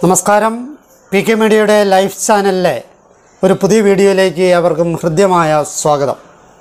നമസ്കാരം P K മീഡിയയുടെ life ചാനലിലെ ഒരു പുതിയ വീഡിയോയിലേക്ക് അവർക്കും ഹൃദ്യമായ സ്വാഗതം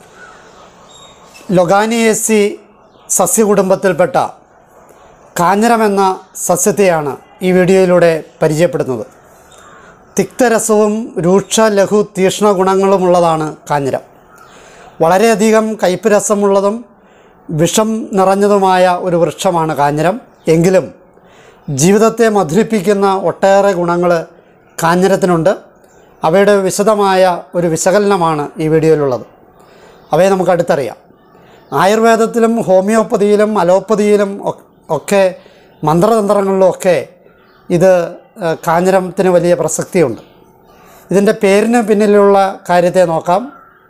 ലൊഗാനിയേസി സസ്യകുടുംബത്തിൽപ്പെട്ട കാഞ്ഞിരം എന്ന സസ്യത്തെയാണ് ഈ വീഡിയോയിലൂടെ പരിചയപ്പെടുന്നത് തിക്തരസവും രൂക്ഷ ലഘു തീക്ഷ്ണ ഗുണങ്ങളുമുള്ളതാണ് കാഞ്ഞിരം വളരെയധികം കയ്പ് രസമുള്ളതും വിഷം നിറഞ്ഞതുമായ ഒരു വൃക്ഷമാണ് കാഞ്ഞിരം എങ്കിലും ജീവിതത്തെ മധുരിപ്പിക്കുന്ന ഒട്ടേറെ ഗുണങ്ങൾ കാഞ്ഞിരത്തിനുണ്ട് അവയുടെ വിശദമായ ഒരു വിശകലനമാണ് ഈ വീഡിയോയിലുള്ളത് അവയെ നമുക്ക് അടുത്തറിയാം ആയുർവേദത്തിലും ഹോമിയോപ്പതിയിലും അലോപ്പതിയിലും ഒ- ഒക്കെ മന്ത്രതന്ത്രങ്ങളിലും ഒക്കെ ഇത് ഏഹ്, കാഞ്ഞിരത്തിന് വലിയ പ്രസക്തിയുണ്ട് ഇതിൻ്റെ പേരിന് പിന്നിലുള്ള കാര്യത്തെ നോക്കാം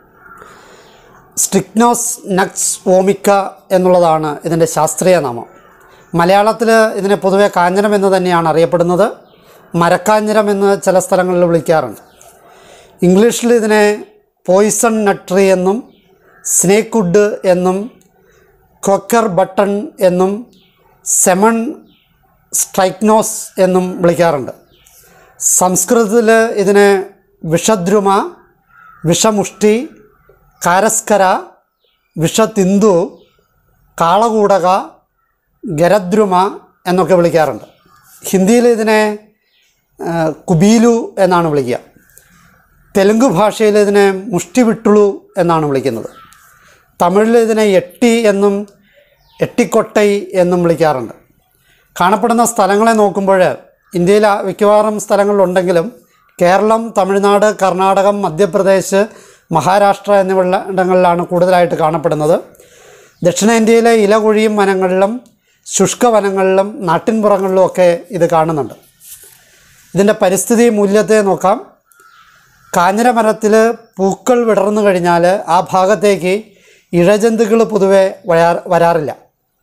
സ്ട്രിക്നോസ് നക്സ് ഓമിക്ക എന്നുള്ളതാണ് ഇതിൻ്റെ ശാസ്ത്രീയ നാമം മലയാളത്തിൽ ഇതിനെ പൊതുവെ കാഞ്ഞിരം എന്ന് തന്നെയാണ് അറിയപ്പെടുന്നത് മരക്കാഞ്ഞിരം എന്ന് ചില സ്ഥലങ്ങളിൽ വിളിക്കാറുണ്ട് ഇംഗ്ലീഷിൽ ഇതിനെ പോയിസൺ നട്രി എന്നും സ്നേക്ക് വുഡ് എന്നും കൊക്കർ ബട്ടൺ എന്നും സെമൺ സ്ട്രൈക്നോസ് എന്നും വിളിക്കാറുണ്ട് സംസ്കൃതത്തിൽ ഇതിനെ വിഷദ്രുമ വിഷമുഷ്ടി കാരസ്കര വിഷതിന്തു കാളകൂടക ഗരദ്രുമ എന്നൊക്കെ വിളിക്കാറുണ്ട് ഹിന്ദിയിൽ ഇതിനെ ആ, കുബീലു എന്നാണ് വിളിക്കുക തെലുങ്ക് ഭാഷയിൽ ഇതിനെ മുഷ്ടിവിട്ടുളു എന്നാണ് വിളിക്കുന്നത് തമിഴിൽ ഇതിനെ എട്ടി എന്നും എട്ടിക്കൊട്ടൈ എന്നും വിളിക്കാറുണ്ട് കാണപ്പെടുന്ന സ്ഥലങ്ങളെ നോക്കുമ്പോൾ ഇന്ത്യയിൽ ആ മിക്കവാറും സ്ഥലങ്ങളിലുണ്ടെങ്കിലും കേരളം തമിഴ്നാട് കർണാടകം മധ്യപ്രദേശ് മഹാരാഷ്ട്ര എന്നിവിടങ്ങളിലാണ് കൂടുതലായിട്ട് കാണപ്പെടുന്നത് ദക്ഷിണേന്ത്യയിലെ ഇലകൊഴിയും വനങ്ങളിലും ശുഷ്ക വനങ്ങളിലും നാട്ടിൻപുറങ്ങളിലും ഒക്കെ ഇത് കാണുന്നുണ്ട് ഇതിൻ്റെ പരിസ്ഥിതി മൂല്യത്തെ നോക്കാം കാഞ്ഞിരമരത്തിൽ പൂക്കൾ വിടർന്നു കഴിഞ്ഞാൽ ആ ഭാഗത്തേക്ക് ഇഴജന്തുക്കൾ പൊതുവെ വരാ വരാറില്ല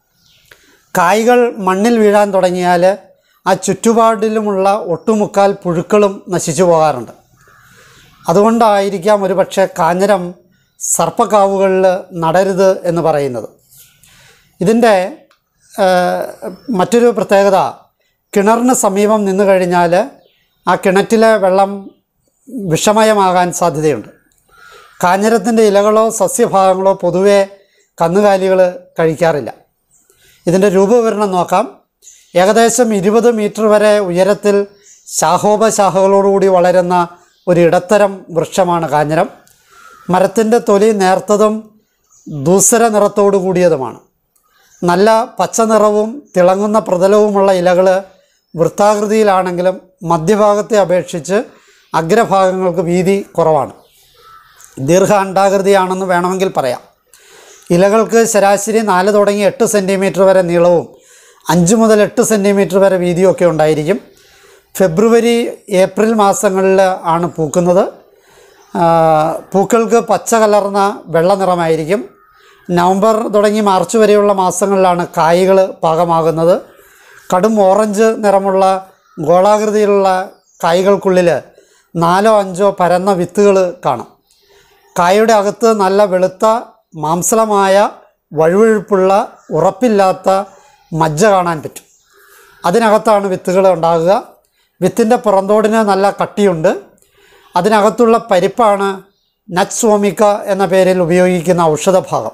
കായ്കൾ മണ്ണിൽ വീഴാൻ തുടങ്ങിയാൽ ആ ചുറ്റുപാടിലുമുള്ള ഒട്ടുമുക്കാൽ പുഴുക്കളും നശിച്ചു പോകാറുണ്ട് അതുകൊണ്ടായിരിക്കാം ഒരു പക്ഷേ കാഞ്ഞിരം സർപ്പക്കാവുകളിൽ നടരുത് എന്ന് പറയുന്നത് ഇതിൻ്റെ ഏഹ്, മറ്റൊരു പ്രത്യേകത കിണറിന് സമീപം നിന്ന് കഴിഞ്ഞാൽ ആ കിണറ്റിലെ വെള്ളം വിഷമയമാകാൻ സാധ്യതയുണ്ട് കാഞ്ഞിരത്തിൻ്റെ ഇലകളോ സസ്യഭാഗങ്ങളോ പൊതുവെ കന്നുകാലികൾ കഴിക്കാറില്ല ഇതിൻ്റെ രൂപവിവരണം നോക്കാം ഏകദേശം ഇരുപത് മീറ്റർ വരെ ഉയരത്തിൽ ശാഖോപശാഖകളോടുകൂടി വളരുന്ന ഒരു ഇടത്തരം വൃക്ഷമാണ് കാഞ്ഞിരം മരത്തിൻ്റെ തൊലി നേർത്തതും ദൂസര നിറത്തോടു കൂടിയതുമാണ് നല്ല പച്ച നിറവും തിളങ്ങുന്ന പ്രതലവുമുള്ള ഇലകൾ വൃത്താകൃതിയിലാണെങ്കിലും മധ്യഭാഗത്തെ അപേക്ഷിച്ച് അഗ്രഭാഗങ്ങൾക്ക് വീതി കുറവാണ് ദീർഘ അണ്ഡാകൃതിയാണെന്ന് വേണമെങ്കിൽ പറയാം ഇലകൾക്ക് ശരാശരി നാല് തുടങ്ങി എട്ട് സെൻറ്റിമീറ്റർ വരെ നീളവും അഞ്ച് മുതൽ എട്ട് സെൻറ്റിമീറ്റർ വരെ വീതിയൊക്കെ ഉണ്ടായിരിക്കും ഫെബ്രുവരി ഏപ്രിൽ മാസങ്ങളിൽ ആണ് പൂക്കുന്നത് ആ, പൂക്കൾക്ക് പച്ച കലർന്ന വെള്ള നിറമായിരിക്കും നവംബർ തുടങ്ങി മാർച്ച് വരെയുള്ള മാസങ്ങളിലാണ് കായ്കൾ പാകമാകുന്നത് കടും ഓറഞ്ച് നിറമുള്ള ഗോളാകൃതിയിലുള്ള കായ്കൾക്കുള്ളിൽ നാലോ അഞ്ചോ പരന്ന വിത്തുകൾ കാണാം കായയുടെ അകത്ത് നല്ല വെളുത്ത മാംസളമായ വഴുവഴുപ്പുള്ള ഉറപ്പില്ലാത്ത മജ്ജ കാണാൻ പറ്റും അതിനകത്താണ് വിത്തുകൾ ഉണ്ടാകുക വിത്തിൻ്റെ പുറന്തോടിന് നല്ല കട്ടിയുണ്ട് അതിനകത്തുള്ള പരിപ്പാണ് നറ്റ്സോമിക്ക എന്ന പേരിൽ ഉപയോഗിക്കുന്ന ഔഷധഭാഗം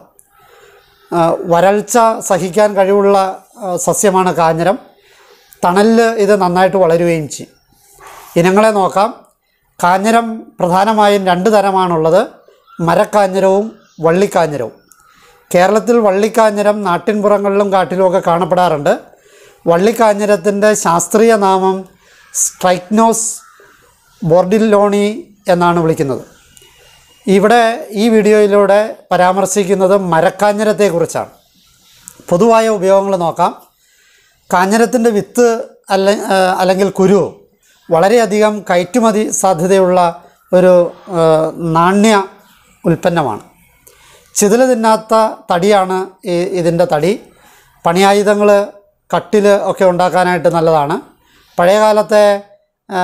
ആ, വരൾച്ച സഹിക്കാൻ കഴിവുള്ള ആ, സസ്യമാണ് കാഞ്ഞിരം തണലിൽ ഇത് നന്നായിട്ട് വളരുകയും ചെയ്യും ഇനങ്ങളെ നോക്കാം കാഞ്ഞിരം പ്രധാനമായും രണ്ട് തരമാണുള്ളത് മരക്കാഞ്ഞിരവും വള്ളിക്കാഞ്ഞിരവും കേരളത്തിൽ വള്ളിക്കാഞ്ഞിരം നാട്ടിൻപുറങ്ങളിലും കാട്ടിലുമൊക്കെ കാണപ്പെടാറുണ്ട് വള്ളിക്കാഞ്ഞിരത്തിൻ്റെ ശാസ്ത്രീയ നാമം സ്ട്രൈക്നോസ് ബോർഡില്ലോണി എന്നാണ് വിളിക്കുന്നത് ഇവിടെ ഈ വീഡിയോയിലൂടെ പരാമർശിക്കുന്നത് മരക്കാഞ്ഞിരത്തെക്കുറിച്ചാണ് പൊതുവായ ഉപയോഗങ്ങൾ നോക്കാം കാഞ്ഞിരത്തിൻ്റെ വിത്ത് അല്ല ആ, അല്ലെങ്കിൽ കുരു വളരെയധികം കയറ്റുമതി സാധ്യതയുള്ള ഒരു ആ, നാണ്യ ഉൽപ്പന്നമാണ് ചിതിൽ തിന്നാത്ത തടിയാണ് ഈ ഇതിൻ്റെ തടി പണിയായുധങ്ങൾ കട്ടിൽ ഒക്കെ ഉണ്ടാക്കാനായിട്ട് നല്ലതാണ് പഴയകാലത്തെ ആ,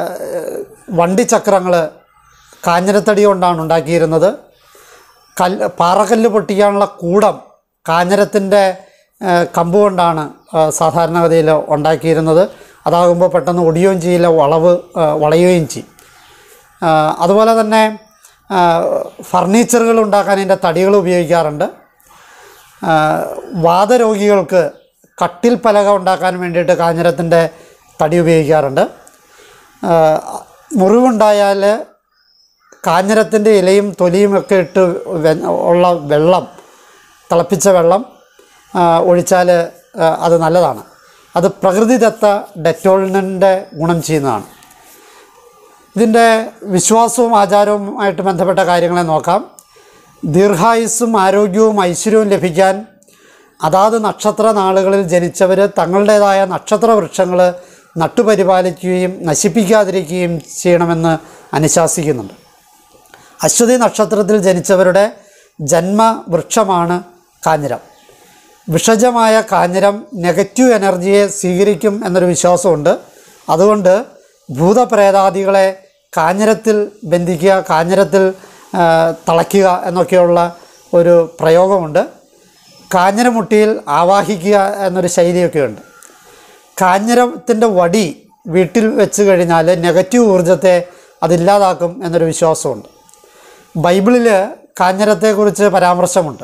വണ്ടിച്ചക്രങ്ങൾ കാഞ്ഞിരത്തടി കൊണ്ടാണ് ഉണ്ടാക്കിയിരുന്നത് കല്ല് പാറക്കല്ല് പൊട്ടിക്കാനുള്ള കൂടം കാഞ്ഞിരത്തിൻ്റെ കമ്പ് കൊണ്ടാണ് ആ, സാധാരണഗതിയിൽ ഉണ്ടാക്കിയിരുന്നത് അതാകുമ്പോൾ പെട്ടെന്ന് ഒടിയുകയും ചെയ്യില്ല വളവ് ആ, വളയുകയും ചെയ്യും ആ, അതുപോലെ തന്നെ ആ, ഫർണിച്ചറുകൾ ഉണ്ടാക്കാൻ ഇതിൻ്റെ തടികൾ ഉപയോഗിക്കാറുണ്ട് ആ, വാതരോഗികൾക്ക് കട്ടിൽ പലക ഉണ്ടാക്കാൻ വേണ്ടിയിട്ട് കാഞ്ഞിരത്തിൻ്റെ തടി ഉപയോഗിക്കാറുണ്ട് ആ, മുറിവുണ്ടായാൽ കാഞ്ഞിരത്തിൻ്റെ ഇലയും തൊലിയും ഒക്കെ ഇട്ട് വെ- ഉള്ള വെള്ളം തിളപ്പിച്ച വെള്ളം ഒഴിച്ചാൽ അത് നല്ലതാണ് അത് പ്രകൃതിദത്ത ഡെറ്റോളിൻ്റെ ഗുണം ചെയ്യുന്നതാണ് ഇതിൻ്റെ വിശ്വാസവും ആചാരവുമായിട്ട് ബന്ധപ്പെട്ട കാര്യങ്ങളെ നോക്കാം ദീർഘായുസ്സും ആരോഗ്യവും ഐശ്വര്യവും ലഭിക്കാൻ അതാത് നക്ഷത്ര നാളുകളിൽ ജനിച്ചവർ തങ്ങളുടേതായ നക്ഷത്ര വൃക്ഷങ്ങൾ നട്ടുപരിപാലിക്കുകയും നശിപ്പിക്കാതിരിക്കുകയും ചെയ്യണമെന്ന് അനുശാസിക്കുന്നുണ്ട് അശ്വതി നക്ഷത്രത്തിൽ ജനിച്ചവരുടെ ജന്മവൃക്ഷമാണ് കാഞ്ഞിരം വിഷജമായ കാഞ്ഞിരം നെഗറ്റീവ് എനർജിയെ സ്വീകരിക്കും എന്നൊരു വിശ്വാസമുണ്ട് അതുകൊണ്ട് ഭൂതപ്രേതാദികളെ കാഞ്ഞിരത്തിൽ ബന്ധിക്കുക കാഞ്ഞിരത്തിൽ ആ, തളയ്ക്കുക എന്നൊക്കെയുള്ള ഒരു പ്രയോഗമുണ്ട് കാഞ്ഞിരമുട്ടിയിൽ ആവാഹിക്കുക എന്നൊരു ശൈലിയൊക്കെയുണ്ട് കാഞ്ഞിരത്തിൻ്റെ വടി വീട്ടിൽ വെച്ച് കഴിഞ്ഞാൽ നെഗറ്റീവ് ഊർജത്തെ അതില്ലാതാക്കും എന്നൊരു വിശ്വാസമുണ്ട് ബൈബിളിൽ കാഞ്ഞിരത്തെക്കുറിച്ച് പരാമർശമുണ്ട്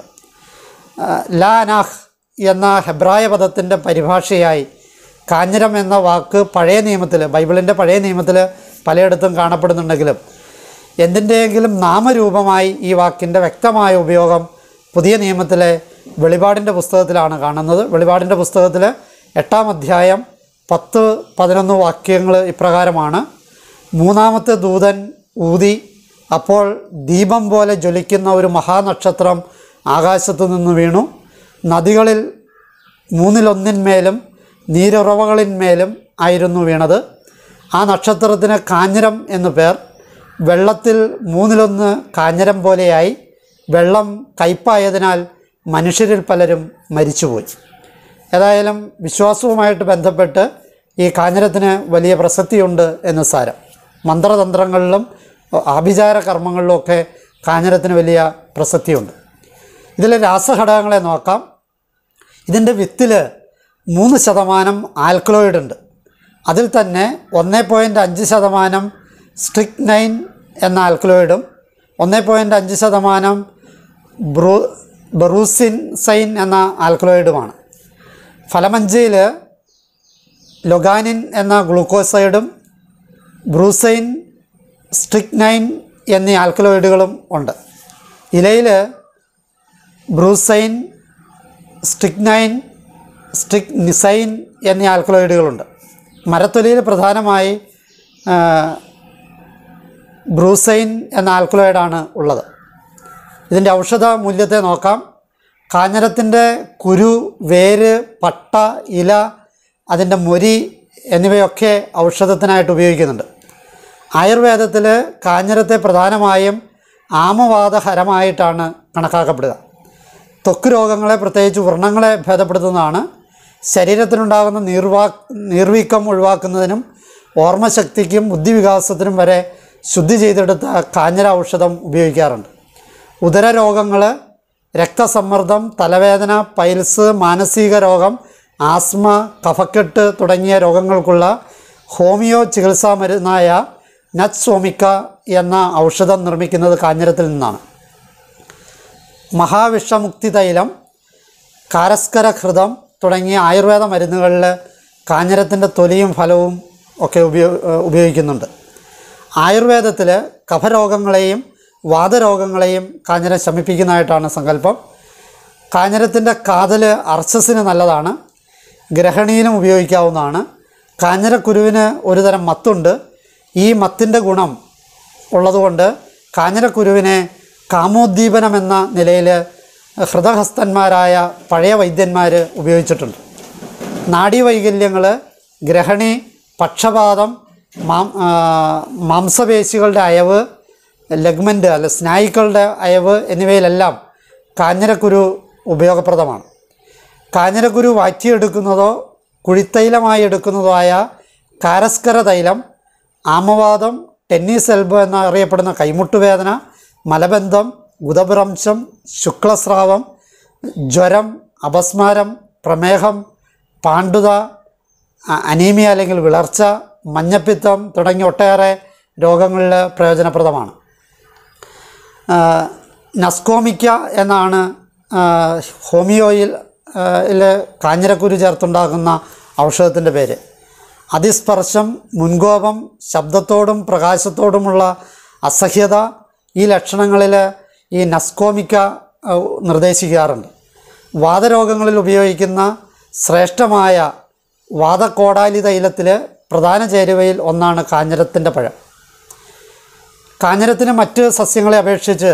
ആ, ലാ അനാഹ് എന്ന ഹെബ്രായ പദത്തിൻ്റെ പരിഭാഷയായി കാഞ്ഞിരം എന്ന വാക്ക് പഴയ നിയമത്തിൽ ബൈബിളിൻ്റെ പഴയ നിയമത്തിൽ പലയിടത്തും കാണപ്പെടുന്നുണ്ടെങ്കിലും എന്തിൻ്റെയെങ്കിലും നാമരൂപമായി ഈ വാക്കിൻ്റെ വ്യക്തമായ ഉപയോഗം പുതിയ നിയമത്തിലെ വെളിപാടിൻ്റെ പുസ്തകത്തിലാണ് കാണുന്നത് വെളിപാടിൻ്റെ പുസ്തകത്തിൽ എട്ടാം അധ്യായം പത്ത് പതിനൊന്ന് വാക്യങ്ങൾ ഇപ്രകാരമാണ് മൂന്നാമത്തെ ദൂതൻ ഊതി അപ്പോൾ ദീപം പോലെ ജ്വലിക്കുന്ന ഒരു മഹാനക്ഷത്രം ആകാശത്തു നിന്ന് വീണു നദികളിൽ മൂന്നിലൊന്നിന്മേലും നീരുറവകളിന്മേലും ആയിരുന്നു വീണത് ആ നക്ഷത്രത്തിന് കാഞ്ഞിരം എന്നു പേർ വെള്ളത്തിൽ മൂന്നിലൊന്ന് കാഞ്ഞിരം പോലെയായി വെള്ളം കയ്പായതിനാൽ മനുഷ്യരിൽ പലരും മരിച്ചുപോയി ഏതായാലും വിശ്വാസവുമായിട്ട് ബന്ധപ്പെട്ട് ഈ കാഞ്ഞിരത്തിന് വലിയ പ്രസക്തിയുണ്ട് എന്ന് സാരം മന്ത്രതന്ത്രങ്ങളിലും ആഭിചാര കർമ്മങ്ങളിലുമൊക്കെ കാഞ്ഞിരത്തിന് വലിയ പ്രസക്തിയുണ്ട് ഇതിലെ രാസഘടകങ്ങളെ നോക്കാം ഇതിൻ്റെ വിത്തിൽ മൂന്ന് ശതമാനം ആൽക്കലോയിഡ് ഉണ്ട് അതിൽ തന്നെ ഒന്ന് പോയിൻറ്റ് അഞ്ച് ശതമാനം സ്ട്രിക്നൈൻ എന്ന ആൽക്കലോയിഡും ഒന്ന് പോയിൻറ്റ് അഞ്ച് ശതമാനം ബ്രൂ ബറൂസിൻ സൈൻ എന്ന ആൽക്കലോയിഡുമാണ് ഫലമഞ്ചയിൽ ലൊഗാനിൻ എന്ന ഗ്ലൂക്കോസൈഡും ബ്രൂസൈൻ സ്ട്രിക്നൈൻ എന്നീ ആൽക്കലോയിഡുകളും ഉണ്ട് ഇലയിൽ ബ്രൂസൈൻ സ്ട്രിക്നൈൻ സ്ട്രിക് നിസൈൻ എന്നീ ആൽക്കലോയിഡുകളുണ്ട് മരത്തൊലിയിൽ പ്രധാനമായി ആ, ബ്രൂസൈൻ എന്ന ആൽക്കലോയിഡാണ് ഉള്ളത് ഇതിൻ്റെ ഔഷധ മൂല്യത്തെ നോക്കാം കാഞ്ഞിരത്തിൻ്റെ കുരു വേര് പട്ട ഇല അതിൻ്റെ മൊരി എന്നിവയൊക്കെ ഔഷധത്തിനായിട്ട് ഉപയോഗിക്കുന്നുണ്ട് ആയുർവേദത്തിൽ കാഞ്ഞിരത്തെ പ്രധാനമായും ആമവാദഹരമായിട്ടാണ് കണക്കാക്കപ്പെടുക ത്വക്ക് രോഗങ്ങളെ പ്രത്യേകിച്ച് വ്രണങ്ങളെ ഭേദപ്പെടുത്തുന്നതാണ് ശരീരത്തിനുണ്ടാകുന്ന നീർവാ നീർവീക്കം ഒഴിവാക്കുന്നതിനും ഓർമ്മശക്തിക്കും ബുദ്ധിവികാസത്തിനും വരെ ശുദ്ധി ചെയ്തെടുത്ത കാഞ്ഞിര ഔഷധം ഉപയോഗിക്കാറുണ്ട് ഉദരരോഗങ്ങൾ രക്തസമ്മർദ്ദം തലവേദന പൈൽസ് മാനസിക രോഗം ആസ്മ കഫക്കെട്ട് തുടങ്ങിയ രോഗങ്ങൾക്കുള്ള ഹോമിയോ ചികിത്സാ മരുന്നായ നറ്റ്സോമിക്ക എന്ന ഔഷധം നിർമ്മിക്കുന്നത് കാഞ്ഞിരത്തിൽ നിന്നാണ് മഹാവിഷമുക്തി തൈലം കാരസ്കര ഹൃദം തുടങ്ങിയ ആയുർവേദ മരുന്നുകളിൽ കാഞ്ഞിരത്തിൻ്റെ തൊലിയും ഫലവും ഒക്കെ ഉപയോ ഉപയോഗിക്കുന്നുണ്ട് ആയുർവേദത്തിൽ കഫരോഗങ്ങളെയും വാതരോഗങ്ങളെയും കാഞ്ഞിരം ശമിപ്പിക്കുന്നതായിട്ടാണ് സങ്കല്പം കാഞ്ഞിരത്തിൻ്റെ കാതൽ അർച്ചസിന് നല്ലതാണ് ഗ്രഹണിയിലും ഉപയോഗിക്കാവുന്നതാണ് കാഞ്ഞിരക്കുരുവിന് ഒരു തരം മത്തുണ്ട് ഈ മത്തിൻ്റെ ഗുണം ഉള്ളതുകൊണ്ട് കാഞ്ഞിരക്കുരുവിനെ കാമോദ്ദീപനം എന്ന നിലയിൽ ഹൃദഹസ്തന്മാരായ പഴയ വൈദ്യന്മാർ ഉപയോഗിച്ചിട്ടുണ്ട് നാഡീവൈകല്യങ്ങൾ ഗ്രഹണി പക്ഷപാതം മാം ആ, മാംസപേശികളുടെ അയവ് ലെഗ്മെൻറ്റ് അല്ല സ്നായുക്കളുടെ അയവ് എന്നിവയിലെല്ലാം കാഞ്ഞിരക്കുരു ഉപയോഗപ്രദമാണ് കാഞ്ഞിരക്കുരു വാറ്റിയെടുക്കുന്നതോ കുഴിത്തൈലമായി എടുക്കുന്നതോ ആയ കാരസ്കര തൈലം ആമവാദം ടെന്നീസ് എൽബോ എന്നറിയപ്പെടുന്ന കൈമുട്ടുവേദന മലബന്ധം ഉദഭ്രംശം ശുക്ലസ്രാവം ജ്വരം അപസ്മാരം പ്രമേഹം പാണ്ഡുത അ- അനീമിയ അല്ലെങ്കിൽ വിളർച്ച മഞ്ഞപ്പിത്തം തുടങ്ങിയ ഒട്ടേറെ രോഗങ്ങളിൽ പ്രയോജനപ്രദമാണ് ആ, നസ്കോമിക്ക എന്നാണ് ആ, ഹോമിയോയിൽ ആ, ല് കാഞ്ഞിരക്കുരു ചേർത്തുണ്ടാക്കുന്ന ഔഷധത്തിൻ്റെ പേര് അതിസ്പർശം മുൻകോപം ശബ്ദത്തോടും പ്രകാശത്തോടുമുള്ള അസഹ്യത ഈ ലക്ഷണങ്ങളിൽ ഈ നസ്കോമിക്ക ആ, നിർദ്ദേശിക്കാറുണ്ട് വാതരോഗങ്ങളിൽ ഉപയോഗിക്കുന്ന ശ്രേഷ്ഠമായ വാതക്കോടാലി തൈലത്തിൽ പ്രധാന ചേരുവയിൽ ഒന്നാണ് കാഞ്ഞിരത്തിൻ്റെ പഴം കാഞ്ഞിരത്തിന് മറ്റ് സസ്യങ്ങളെ അപേക്ഷിച്ച്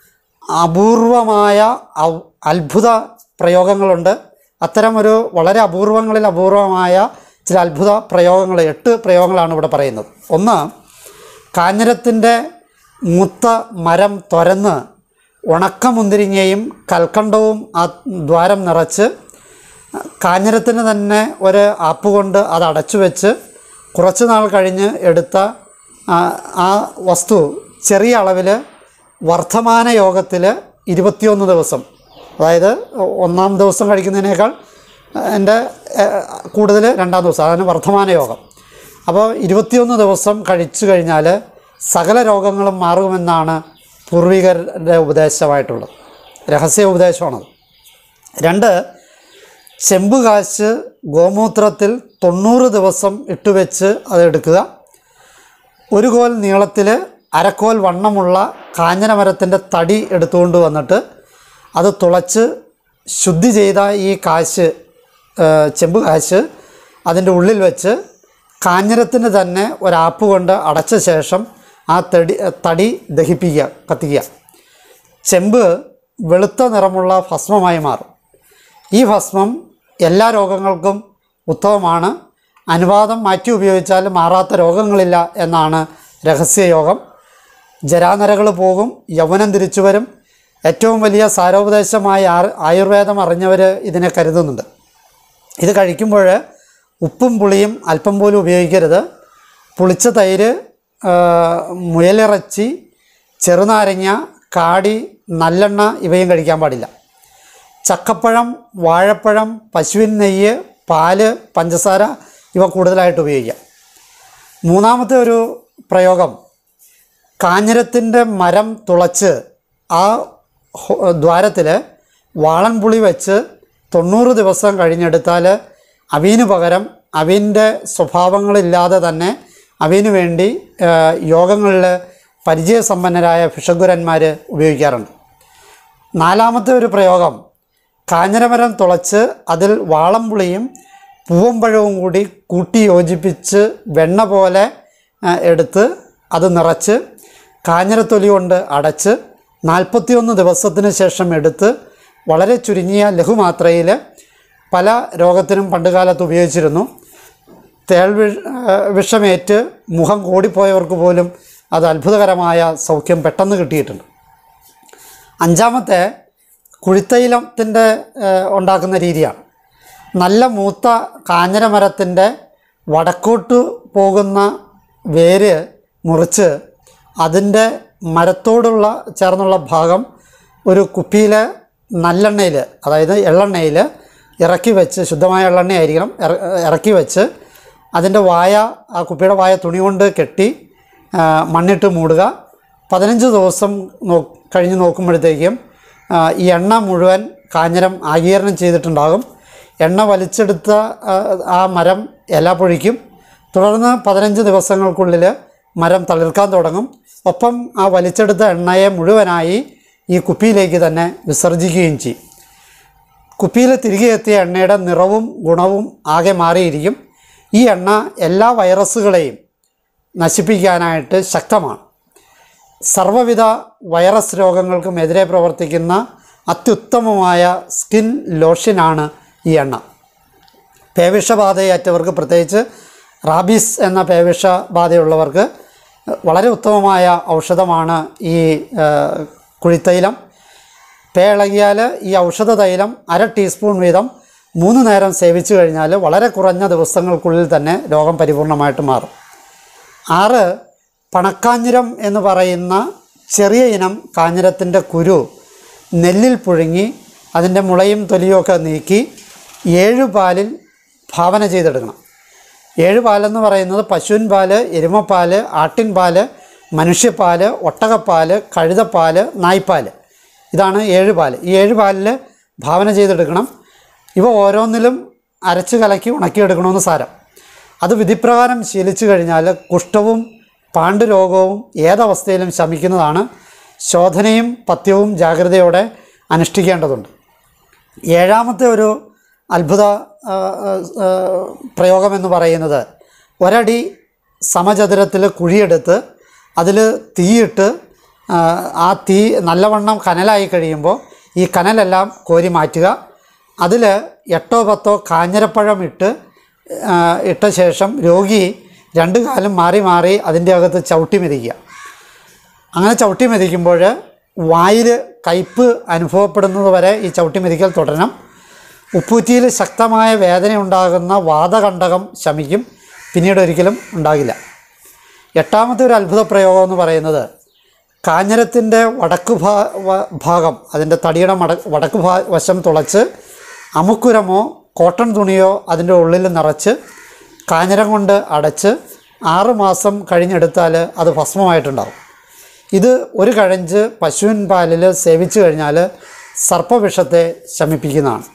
അപൂർവമായ ഔ- അത്ഭുത പ്രയോഗങ്ങളുണ്ട് അത്തരമൊരു വളരെ അപൂർവങ്ങളിൽ അപൂർവമായ ചില അത്ഭുത പ്രയോഗങ്ങൾ എട്ട് പ്രയോഗങ്ങളാണ് ഇവിടെ പറയുന്നത് ഒന്ന് കാഞ്ഞിരത്തിൻ്റെ മുത്ത മരം തുരന്ന് ഉണക്കമുന്തിരിങ്ങയും കൽക്കണ്ടവും ആ ദ്വാരം നിറച്ച് കാഞ്ഞിരത്തിന് തന്നെ ഒരു ആപ്പ് കൊണ്ട് അത് അടച്ചു വെച്ച് കുറച്ച് നാൾ കഴിഞ്ഞ് എടുത്ത ആ, ആ വസ്തു ചെറിയ അളവിൽ വർദ്ധമാന യോഗത്തിൽ ഇരുപത്തിയൊന്ന് ദിവസം അതായത് ഒന്നാം ദിവസം കഴിക്കുന്നതിനേക്കാൾ എൻ്റെ കൂടുതൽ രണ്ടാം ദിവസം അതാണ് വർദ്ധമാന യോഗം അപ്പോൾ ഇരുപത്തിയൊന്ന് ദിവസം കഴിച്ചു കഴിഞ്ഞാൽ സകല രോഗങ്ങളും മാറുമെന്നാണ് പൂർവികരുടെ ഉപദേശമായിട്ടുള്ളത് രഹസ്യ ഉപദേശമാണത് രണ്ട് ചെമ്പ് കാശ് ഗോമൂത്രത്തിൽ തൊണ്ണൂറ് ദിവസം ഇട്ടുവെച്ച് അത് എടുക്കുക ഒരു കോൽ നീളത്തിൽ അരക്കോൽ വണ്ണമുള്ള കാഞ്ഞന മരത്തിൻ്റെ തടി എടുത്തുകൊണ്ട് വന്നിട്ട് അത് തുളച്ച് ശുദ്ധി ചെയ്ത ഈ കാശ് ആ, ചെമ്പ് കാശ് അതിൻ്റെ ഉള്ളിൽ വെച്ച് കാഞ്ഞിരത്തിന് തന്നെ ഒരാപ്പ് കൊണ്ട് അടച്ച ശേഷം ആ തടി തടി ദഹിപ്പിക്കുക കത്തിക്കുക ചെമ്പ് വെളുത്ത നിറമുള്ള ഭസ്മമായി മാറും ഈ ഭസ്മം എല്ലാ രോഗങ്ങൾക്കും ഉത്തമമാണ് അനുവാദം മാറ്റി ഉപയോഗിച്ചാൽ മാറാത്ത രോഗങ്ങളില്ല എന്നാണ് രഹസ്യയോഗം ജരാനരകൾ പോകും യൗവനം തിരിച്ചു വരും ഏറ്റവും വലിയ സാരോപദേശമായ ആർ- ആയുർവേദം അറിഞ്ഞവർ ഇതിനെ കരുതുന്നുണ്ട് ഇത് കഴിക്കുമ്പോൾ ഉപ്പും പുളിയും അല്പം പോലും ഉപയോഗിക്കരുത് പുളിച്ച തൈര് ആ, മുയലിറച്ചി ചെറുനാരങ്ങ കാടി നല്ലെണ്ണ ഇവയും കഴിക്കാൻ പാടില്ല ചക്കപ്പഴം വാഴപ്പഴം പശുവിൻ നെയ്യ് പാല് പഞ്ചസാര ഇവ കൂടുതലായിട്ട് ഉപയോഗിക്കാം മൂന്നാമത്തെ ഒരു പ്രയോഗം കാഞ്ഞിരത്തിൻ്റെ മരം തുളച്ച് ആ ദ്വാരത്തിൽ വാളൻപുളി വെച്ച് തൊണ്ണൂറ് ദിവസം കഴിഞ്ഞെടുത്താൽ അവീന് പകരം അവിൻ്റെ സ്വഭാവങ്ങളില്ലാതെ തന്നെ അവിന് വേണ്ടി യോഗങ്ങളിൽ പരിചയസമ്പന്നരായ ഭിഷഗുരന്മാർ ഉപയോഗിക്കാറുണ്ട് നാലാമത്തെ ഒരു പ്രയോഗം കാഞ്ഞിരമരം തുളച്ച് അതിൽ വാളംപുളിയും പൂവമ്പഴവും കൂടി കൂട്ടി യോജിപ്പിച്ച് വെണ്ണ പോലെ ആ, എടുത്ത് അത് നിറച്ച് കാഞ്ഞിരത്തൊലി കൊണ്ട് അടച്ച് നാൽപ്പത്തിയൊന്ന് ദിവസത്തിന് ശേഷം എടുത്ത് വളരെ ചുരുങ്ങിയ ലഘുമാത്രയിൽ പല രോഗത്തിനും പണ്ടുകാലത്ത് ഉപയോഗിച്ചിരുന്നു തേൾ വി- ആ, വിഷമേറ്റ് മുഖം കൂടിപ്പോയവർക്ക് പോലും അത് അത്ഭുതകരമായ സൗഖ്യം പെട്ടെന്ന് കിട്ടിയിട്ടുണ്ട് അഞ്ചാമത്തെ കുഴിത്തൈലത്തിൻ്റെ ഉണ്ടാക്കുന്ന രീതിയാണ് നല്ല മൂത്ത കാഞ്ഞിരമരത്തിൻ്റെ വടക്കോട്ട് പോകുന്ന വേര് മുറിച്ച് അതിൻ്റെ മരത്തോടുള്ള ചേർന്നുള്ള ഭാഗം ഒരു കുപ്പിയിലെ നല്ലെണ്ണയിൽ അതായത് എള്ളെണ്ണയിൽ ഇറക്കി വെച്ച് ശുദ്ധമായ എള്ളെണ്ണയായിരിക്കണം ഇറ- ഇറക്കി വെച്ച് അതിൻ്റെ വായ ആ കുപ്പിയുടെ വായ തുണി കൊണ്ട് കെട്ടി ആ, മണ്ണിട്ട് മൂടുക പതിനഞ്ച് ദിവസം നോ കഴിഞ്ഞ് നോക്കുമ്പോഴത്തേക്കും ആ, ഈ എണ്ണ മുഴുവൻ കാഞ്ഞിരം ആഗീരണം ചെയ്തിട്ടുണ്ടാകും എണ്ണ വലിച്ചെടുത്ത ആ, ആ മരം ഇല പൊഴിക്കും തുടർന്ന് പതിനഞ്ച് ദിവസങ്ങൾക്കുള്ളിൽ മരം തളിർക്കാൻ തുടങ്ങും ഒപ്പം ആ വലിച്ചെടുത്ത എണ്ണയെ മുഴുവനായി ഈ കുപ്പിയിലേക്ക് തന്നെ വിസർജിക്കുകയും ചെയ്യും കുപ്പിയിൽ തിരികെ എത്തിയ എണ്ണയുടെ നിറവും ഗുണവും ആകെ മാറിയിരിക്കും ഈ എണ്ണ എല്ലാ വൈറസുകളെയും നശിപ്പിക്കാനായിട്ട് ശക്തമാണ് സർവ്വവിധ വൈറസ് രോഗങ്ങൾക്കും എതിരെ പ്രവർത്തിക്കുന്ന അത്യുത്തമമായ സ്കിൻ ലോഷനാണ് ഈ എണ്ണ പേവിഷബാധയേറ്റവർക്ക് പ്രത്യേകിച്ച് റാബീസ് എന്ന പേവിഷബാധയുള്ളവർക്ക് വളരെ ഉത്തമമായ ഔഷധമാണ് ഈ ആ, കുഴിത്തൈലം പേ ഇളകിയാൽ ഈ ഔഷധ തൈലം അര ടീസ്പൂൺ വീതം മൂന്ന് നേരം സേവിച്ചു കഴിഞ്ഞാൽ വളരെ കുറഞ്ഞ ദിവസങ്ങൾക്കുള്ളിൽ തന്നെ രോഗം പരിപൂർണമായിട്ട് മാറും ആറ് പണക്കാഞ്ഞിരം എന്ന് പറയുന്ന ചെറിയ ഇനം കാഞ്ഞിരത്തിൻ്റെ കുരു നെല്ലിൽ പുഴുങ്ങി അതിൻ്റെ മുളയും തൊലിയും ഒക്കെ നീക്കി ഏഴ് പാലിൽ ഭാവന ചെയ്തെടുക്കണം ഏഴ് പാലെന്ന് പറയുന്നത് പശുവിൻ പാല് എരുമപ്പാല് ആട്ടിൻ പാല് മനുഷ്യപ്പാല് ഒട്ടകപ്പാല് കഴുതപ്പാല് നായ്പ്പാല് ഇതാണ് ഏഴ് പാല് ഈ ഏഴ് പാലിൽ ഭാവന ചെയ്തെടുക്കണം ഇവ ഓരോന്നിലും അരച്ച് കലക്കി ഉണക്കിയെടുക്കണമെന്ന് സാരം അത് വിധിപ്രകാരം ശീലിച്ചു കഴിഞ്ഞാൽ കുഷ്ഠവും പാണ്ഡുരോഗവും ഏതവസ്ഥയിലും ശമിക്കുന്നതാണ് ശോധനയും പഥ്യവും ജാഗ്രതയോടെ അനുഷ്ഠിക്കേണ്ടതുണ്ട് ഏഴാമത്തെ ഒരു അത്ഭുത ആ, ആ, ആ, പ്രയോഗമെന്ന് പറയുന്നത് ഒരടി സമചതുരത്തിൽ കുഴിയെടുത്ത് അതിൽ തീയിട്ട് ആ, ആ തീ നല്ലവണ്ണം കനലായി കഴിയുമ്പോൾ ഈ കനലെല്ലാം കോരി മാറ്റുക അതിൽ എട്ടോ പത്തോ കാഞ്ഞിരപ്പഴം ഇട്ട് ആ, ഇട്ട ശേഷം രോഗി രണ്ട് കാലും മാറി മാറി അതിൻ്റെ അകത്ത് ചവിട്ടി മെതിക്കുക അങ്ങനെ ചവിട്ടി മെതിക്കുമ്പോൾ വായിൽ കയ്പ് അനുഭവപ്പെടുന്നത് വരെ ഈ ചവിട്ടി മെതിക്കൽ തുടരണം ഉപ്പൂറ്റിയിൽ ശക്തമായ വേദന ഉണ്ടാകുന്ന വാദകണ്ഠകം ശമിക്കും പിന്നീട് ഒരിക്കലും ഉണ്ടാകില്ല എട്ടാമത്തെ ഒരു അത്ഭുത പ്രയോഗം എന്ന് പറയുന്നത് കാഞ്ഞിരത്തിൻ്റെ വടക്ക് ഭാ വ- ഭാഗം അതിൻ്റെ തടിയുടെ മട വടക്ക് ഭാ വശം തുളച്ച് അമുക്കുരമോ കോട്ടൺ തുണിയോ അതിൻ്റെ ഉള്ളിൽ നിറച്ച് കാഞ്ഞിരം കൊണ്ട് അടച്ച് ആറ് മാസം കഴിഞ്ഞെടുത്താൽ അത് ഭസ്മമായിട്ടുണ്ടാവും ഇത് ഒരു കഴഞ്ച് പശുവിൻ പാലിൽ സേവിച്ചു കഴിഞ്ഞാൽ സർപ്പവിഷത്തെ ശമിപ്പിക്കുന്നതാണ്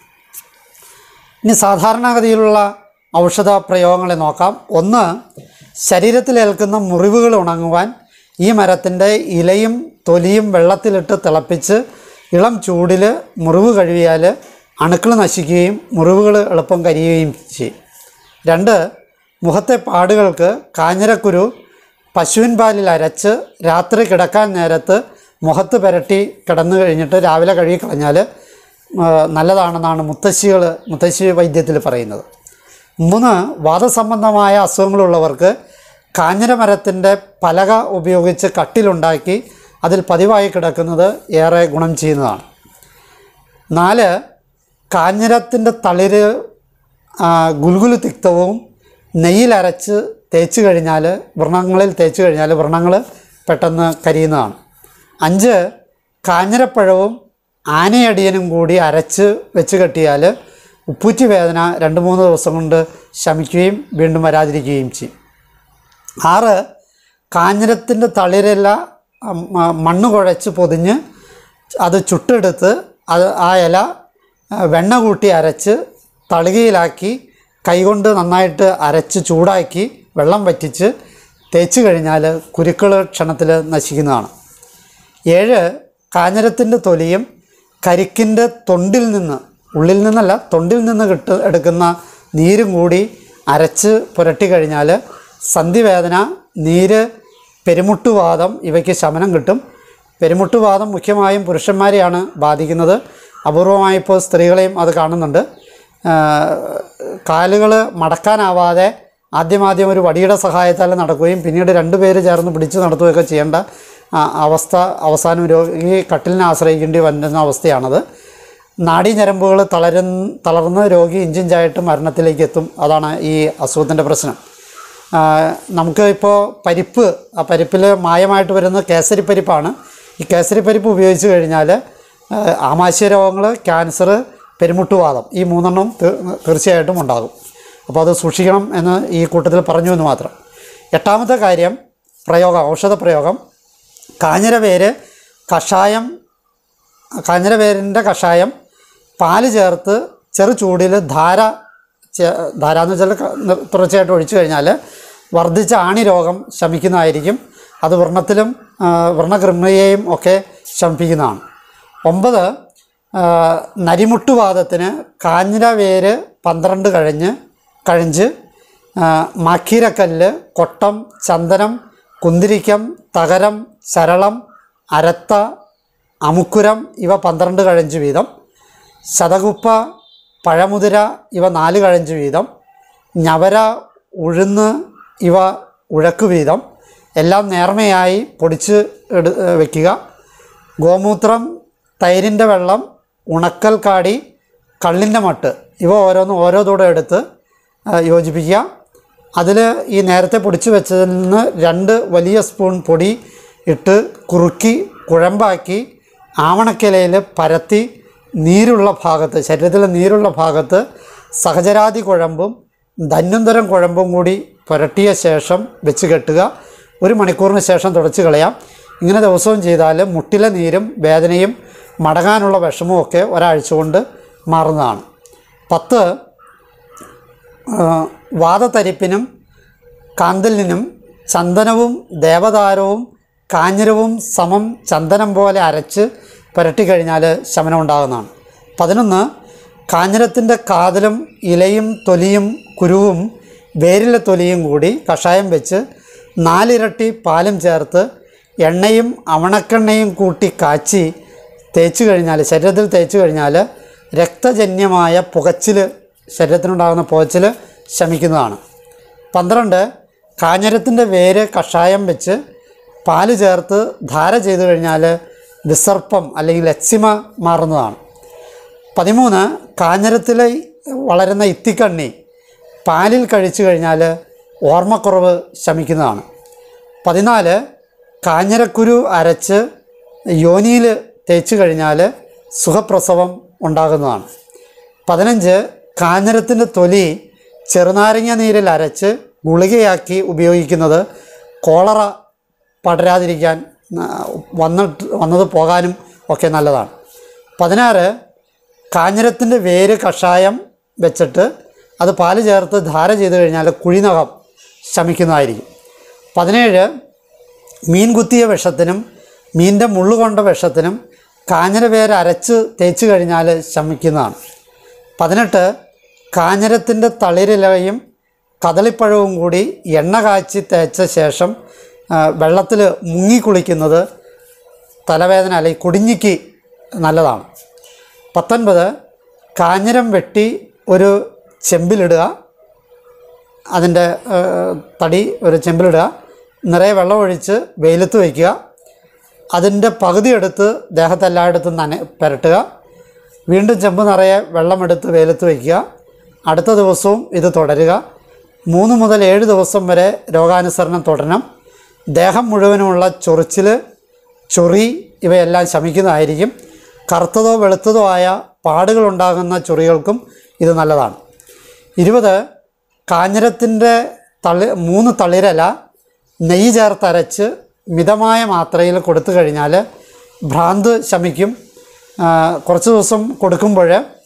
ഇനി സാധാരണഗതിയിലുള്ള ഔഷധ പ്രയോഗങ്ങളെ നോക്കാം ഒന്ന് ശരീരത്തിലേൽക്കുന്ന മുറിവുകൾ ഉണങ്ങുവാൻ ഈ മരത്തിൻ്റെ ഇലയും തൊലിയും വെള്ളത്തിലിട്ട് തിളപ്പിച്ച് ഇളം ചൂടിൽ മുറിവ് കഴുകിയാൽ അണുക്കൾ നശിക്കുകയും മുറിവുകൾ എളുപ്പം കരിയുകയും ചെയ്യും രണ്ട് മുഖത്തെ പാടുകൾക്ക് കാഞ്ഞിരക്കുരു പശുവിൻ പാലിൽ അരച്ച് രാത്രി കിടക്കാൻ നേരത്ത് മുഖത്ത് പുരട്ടി കിടന്നു കഴിഞ്ഞിട്ട് രാവിലെ കഴുകി കളഞ്ഞാൽ ആ, നല്ലതാണെന്നാണ് മുത്തശ്ശികൾ മുത്തശ്ശി വൈദ്യത്തിൽ പറയുന്നത് മൂന്ന് വാദസംബന്ധമായ അസുഖങ്ങളുള്ളവർക്ക് കാഞ്ഞിര മരത്തിൻ്റെ പലക ഉപയോഗിച്ച് കട്ടിലുണ്ടാക്കി അതിൽ പതിവായി കിടക്കുന്നത് ഏറെ ഗുണം ചെയ്യുന്നതാണ് നാല് കാഞ്ഞിരത്തിൻ്റെ തളിര് ആ, ഗുൽഗുലു തിക്തവും നെയ്യിലരച്ച് തേച്ച് കഴിഞ്ഞാൽ വ്രണങ്ങളിൽ തേച്ച് കഴിഞ്ഞാൽ വ്രണങ്ങൾ പെട്ടെന്ന് കരിയുന്നതാണ് അഞ്ച് കാഞ്ഞിരപ്പഴവും ആനയടിയനും കൂടി അരച്ച് വെച്ച് കെട്ടിയാൽ ഉപ്പൂറ്റി വേദന രണ്ട് മൂന്ന് ദിവസം കൊണ്ട് ശമിക്കുകയും വീണ്ടും വരാതിരിക്കുകയും ചെയ്യും ആറ് കാഞ്ഞിരത്തിൻ്റെ തളിരില ഉം, ആ, മണ്ണ് കുഴച്ച് പൊതിഞ്ഞ് അത് ചുട്ടെടുത്ത് അത് ആ ഇല ആ, വെണ്ണ കൂട്ടി അരച്ച് തളികയിലാക്കി കൈകൊണ്ട് നന്നായിട്ട് അരച്ച് ചൂടാക്കി വെള്ളം വറ്റിച്ച് തേച്ച് കഴിഞ്ഞാൽ കുരുക്കൾ ക്ഷണത്തിൽ നശിക്കുന്നതാണ് ഏഴ് കാഞ്ഞിരത്തിൻ്റെ തൊലിയും കരിക്കിൻ്റെ തൊണ്ടിൽ നിന്ന് ഉള്ളിൽ നിന്നല്ല തൊണ്ടിൽ നിന്ന് കിട്ട് എടുക്കുന്ന നീരും കൂടി അരച്ച് പുരട്ടി കഴിഞ്ഞാൽ സന്ധിവേദന നീര് പെരുമുട്ടുവാദം ഇവയ്ക്ക് ശമനം കിട്ടും പെരുമുട്ടുവാദം മുഖ്യമായും പുരുഷന്മാരെയാണ് ബാധിക്കുന്നത് അപൂർവമായി ഇപ്പോൾ സ്ത്രീകളെയും അത് കാണുന്നുണ്ട് കാലുകൾ മടക്കാനാവാതെ ആദ്യമാദ്യം ഒരു വടിയുടെ സഹായത്താൽ നടക്കുകയും പിന്നീട് രണ്ട് പേര് ചേർന്ന് പിടിച്ച് നടത്തുകയൊക്കെ ചെയ്യേണ്ട ആ, അവസ്ഥ അവസാനം രോഗി കട്ടിലിനെ ആശ്രയിക്കേണ്ടി വരുന്ന അവസ്ഥയാണത് നാഡീഞരമ്പുകൾ തളരു തളർന്ന് രോഗി ഇഞ്ചിഞ്ചായിട്ട് മരണത്തിലേക്ക് എത്തും അതാണ് ഈ അസുഖത്തിൻ്റെ പ്രശ്നം ആ, നമുക്ക് ഇപ്പോൾ പരിപ്പ് ആ പരിപ്പിൽ മായമായിട്ട് വരുന്ന കേസരി പരിപ്പാണ് ഈ കേസരി പരിപ്പ് ഉപയോഗിച്ച് കഴിഞ്ഞാൽ ആ, ആമാശയ രോഗങ്ങൾ ക്യാൻസർ പെരുമുട്ടുവാദം ഈ മൂന്നെണ്ണം തീ- തീർച്ചയായിട്ടും ഉണ്ടാകും അപ്പോൾ അത് സൂക്ഷിക്കണം എന്ന് ഈ കൂട്ടത്തിൽ പറഞ്ഞു എന്ന് മാത്രം എട്ടാമത്തെ കാര്യം പ്രയോഗം ഔഷധ പ്രയോഗം കാഞ്ഞിരവേര് കഷായം കാഞ്ഞിരവേരിൻ്റെ കഷായം പാല് ചേർത്ത് ചെറു ചൂടിൽ ധാര ചെ- ധാര എന്ന് വെച്ചാൽ ക- നി- തുടർച്ചയായിട്ട് ഒഴിച്ചു കഴിഞ്ഞാൽ വർദ്ധിച്ച ആണി രോഗം ശമിക്കുന്നതായിരിക്കും അത് വ്രണത്തിലും ആ, വ്രണകൃമ്രിയെയും ഒക്കെ ശമിപ്പിക്കുന്നതാണ് ഒമ്പത് ആ, നരിമുട്ടുവാദത്തിന് കാഞ്ഞിരവേര് പന്ത്രണ്ട് കഴിഞ്ഞ് കഴിഞ്ച് ആ, മക്കീരക്കല്ല് കൊട്ടം ചന്ദനം കുന്തിരിക്കം തകരം ചരളം അരത്ത അമുക്കുരം ഇവ പന്ത്രണ്ട് കഴഞ്ച് വീതം ശതകുപ്പ പഴമുതിര ഇവ നാല് കഴഞ്ച് വീതം ഞവര ഉഴുന്ന് ഇവ ഉഴക്ക് വീതം എല്ലാം നേർമയായി പൊടിച്ച് എടു വയ്ക്കുക ഗോമൂത്രം തൈരിൻ്റെ വെള്ളം ഉണക്കൽ കാടി കള്ളിൻ്റെ മട്ട് ഇവ ഓരോന്നും ഓരോ തൂടെ എടുത്ത് ആ, യോജിപ്പിക്കുക അതിൽ ഈ നേരത്തെ പൊടിച്ച് വെച്ചതിൽ നിന്ന് രണ്ട് വലിയ സ്പൂൺ പൊടി ഇട്ട് കുറുക്കി കുഴമ്പാക്കി ആവണക്കിലയിൽ പരത്തി നീരുള്ള ഭാഗത്ത് ശരീരത്തിലെ നീരുള്ള ഭാഗത്ത് സഹചരാതി കുഴമ്പും ധന്വന്തരം കുഴമ്പും കൂടി പുരട്ടിയ ശേഷം വെച്ച് കെട്ടുക ഒരു മണിക്കൂറിന് ശേഷം തുടച്ച് കളയാം ഇങ്ങനെ ദിവസവും ചെയ്താൽ മുട്ടിലെ നീരും വേദനയും മടങ്ങാനുള്ള വിഷമവും ഒക്കെ ഒരാഴ്ച കൊണ്ട് മാറുന്നതാണ് പത്ത് ആ, വാതതരിപ്പിനും കാന്തലിനും ചന്ദനവും ദേവതാരവും കാഞ്ഞിരവും സമം ചന്ദനം പോലെ അരച്ച് പുരട്ടി കഴിഞ്ഞാൽ ശമനം ഉണ്ടാകുന്നതാണ് പതിനൊന്ന് കാഞ്ഞിരത്തിൻ്റെ കാതലും ഇലയും തൊലിയും കുരുവും വേരിലെ തൊലിയും കൂടി കഷായം വെച്ച് നാലിരട്ടി പാലും ചേർത്ത് എണ്ണയും അവണക്കെണ്ണയും കൂട്ടി കാച്ചി തേച്ച് കഴിഞ്ഞാൽ ശരീരത്തിൽ തേച്ച് കഴിഞ്ഞാൽ രക്തജന്യമായ പുകച്ചിൽ ശരീരത്തിനുണ്ടാകുന്ന പുകച്ചിൽ ശമിക്കുന്നതാണ് പന്ത്രണ്ട് കാഞ്ഞിരത്തിൻ്റെ വേര് കഷായം വെച്ച് പാല് ചേർത്ത് ധാര ചെയ്തു കഴിഞ്ഞാൽ വിസർപ്പം അല്ലെങ്കിൽ എക്സിമ മാറുന്നതാണ് പതിമൂന്ന് കാഞ്ഞിരത്തിലെ വളരുന്ന ഇത്തിക്കണ്ണി പാലിൽ കഴിച്ചു കഴിഞ്ഞാൽ ഓർമ്മക്കുറവ് ശമിക്കുന്നതാണ് പതിനാല് കാഞ്ഞിരക്കുരു അരച്ച് യോനിയിൽ തേച്ച് കഴിഞ്ഞാൽ സുഖപ്രസവം ഉണ്ടാകുന്നതാണ് പതിനഞ്ച് കാഞ്ഞിരത്തിൻ്റെ തൊലി ചെറുനാരങ്ങ നീരിൽ അരച്ച് ഗുളികയാക്കി ഉപയോഗിക്കുന്നത് കോളറ പടരാതിരിക്കാൻ ആ, വന്നിട്ട് വന്നത് പോകാനും ഒക്കെ നല്ലതാണ് പതിനാറ് കാഞ്ഞിരത്തിൻ്റെ വേര് കഷായം വെച്ചിട്ട് അത് പാല് ചേർത്ത് ധാര ചെയ്ത് കഴിഞ്ഞാൽ കുഴിനകം ശമിക്കുന്നതായിരിക്കും പതിനേഴ് മീൻ കുത്തിയ വിഷത്തിനും മീനിൻ്റെ മുള്ളുകൊണ്ട വിഷത്തിനും കാഞ്ഞിര വേര് അരച്ച് തേച്ച് കഴിഞ്ഞാൽ ശമിക്കുന്നതാണ് പതിനെട്ട് കാഞ്ഞിരത്തിൻ്റെ തളിരിലയും കദളിപ്പഴവും കൂടി എണ്ണ കാച്ചി തേച്ച ശേഷം വെള്ളത്തിൽ മുങ്ങി കുളിക്കുന്നത് തലവേദന അല്ലെങ്കിൽ കുടിഞ്ഞിക്ക് നല്ലതാണ് പത്തൊൻപത് കാഞ്ഞിരം വെട്ടി ഒരു ചെമ്പിലിടുക അതിൻ്റെ ഏഹ്, തടി ഒരു ചെമ്പിലിടുക നിറയെ വെള്ളം ഒഴിച്ച് വെയിലത്ത് വയ്ക്കുക അതിൻ്റെ പകുതി എടുത്ത് ദേഹത്തെല്ലായിടത്തും നന പുരട്ടുക വീണ്ടും ചെമ്പ് നിറയെ വെള്ളമെടുത്ത് വെയിലത്ത് വയ്ക്കുക അടുത്ത ദിവസവും ഇത് തുടരുക മൂന്ന് മുതൽ ഏഴ് ദിവസം വരെ രോഗാനുസരണം തുടരണം ദേഹം മുഴുവനുമുള്ള ചൊറിച്ചിൽ ചൊറി ഇവയെല്ലാം ശമിക്കുന്നതായിരിക്കും കറുത്തതോ വെളുത്തതോ ആയ പാടുകളുണ്ടാകുന്ന ചൊറികൾക്കും ഇത് നല്ലതാണ് ഇരുപത് കാഞ്ഞിരത്തിൻ്റെ തളി മൂന്ന് തളിരല നെയ്യ് ചേർത്തരച്ച് മിതമായ മാത്രയിൽ കൊടുത്തു കഴിഞ്ഞാൽ ഭ്രാന്ത് ശമിക്കും ആ, കുറച്ച് ദിവസം കൊടുക്കുമ്പോൾ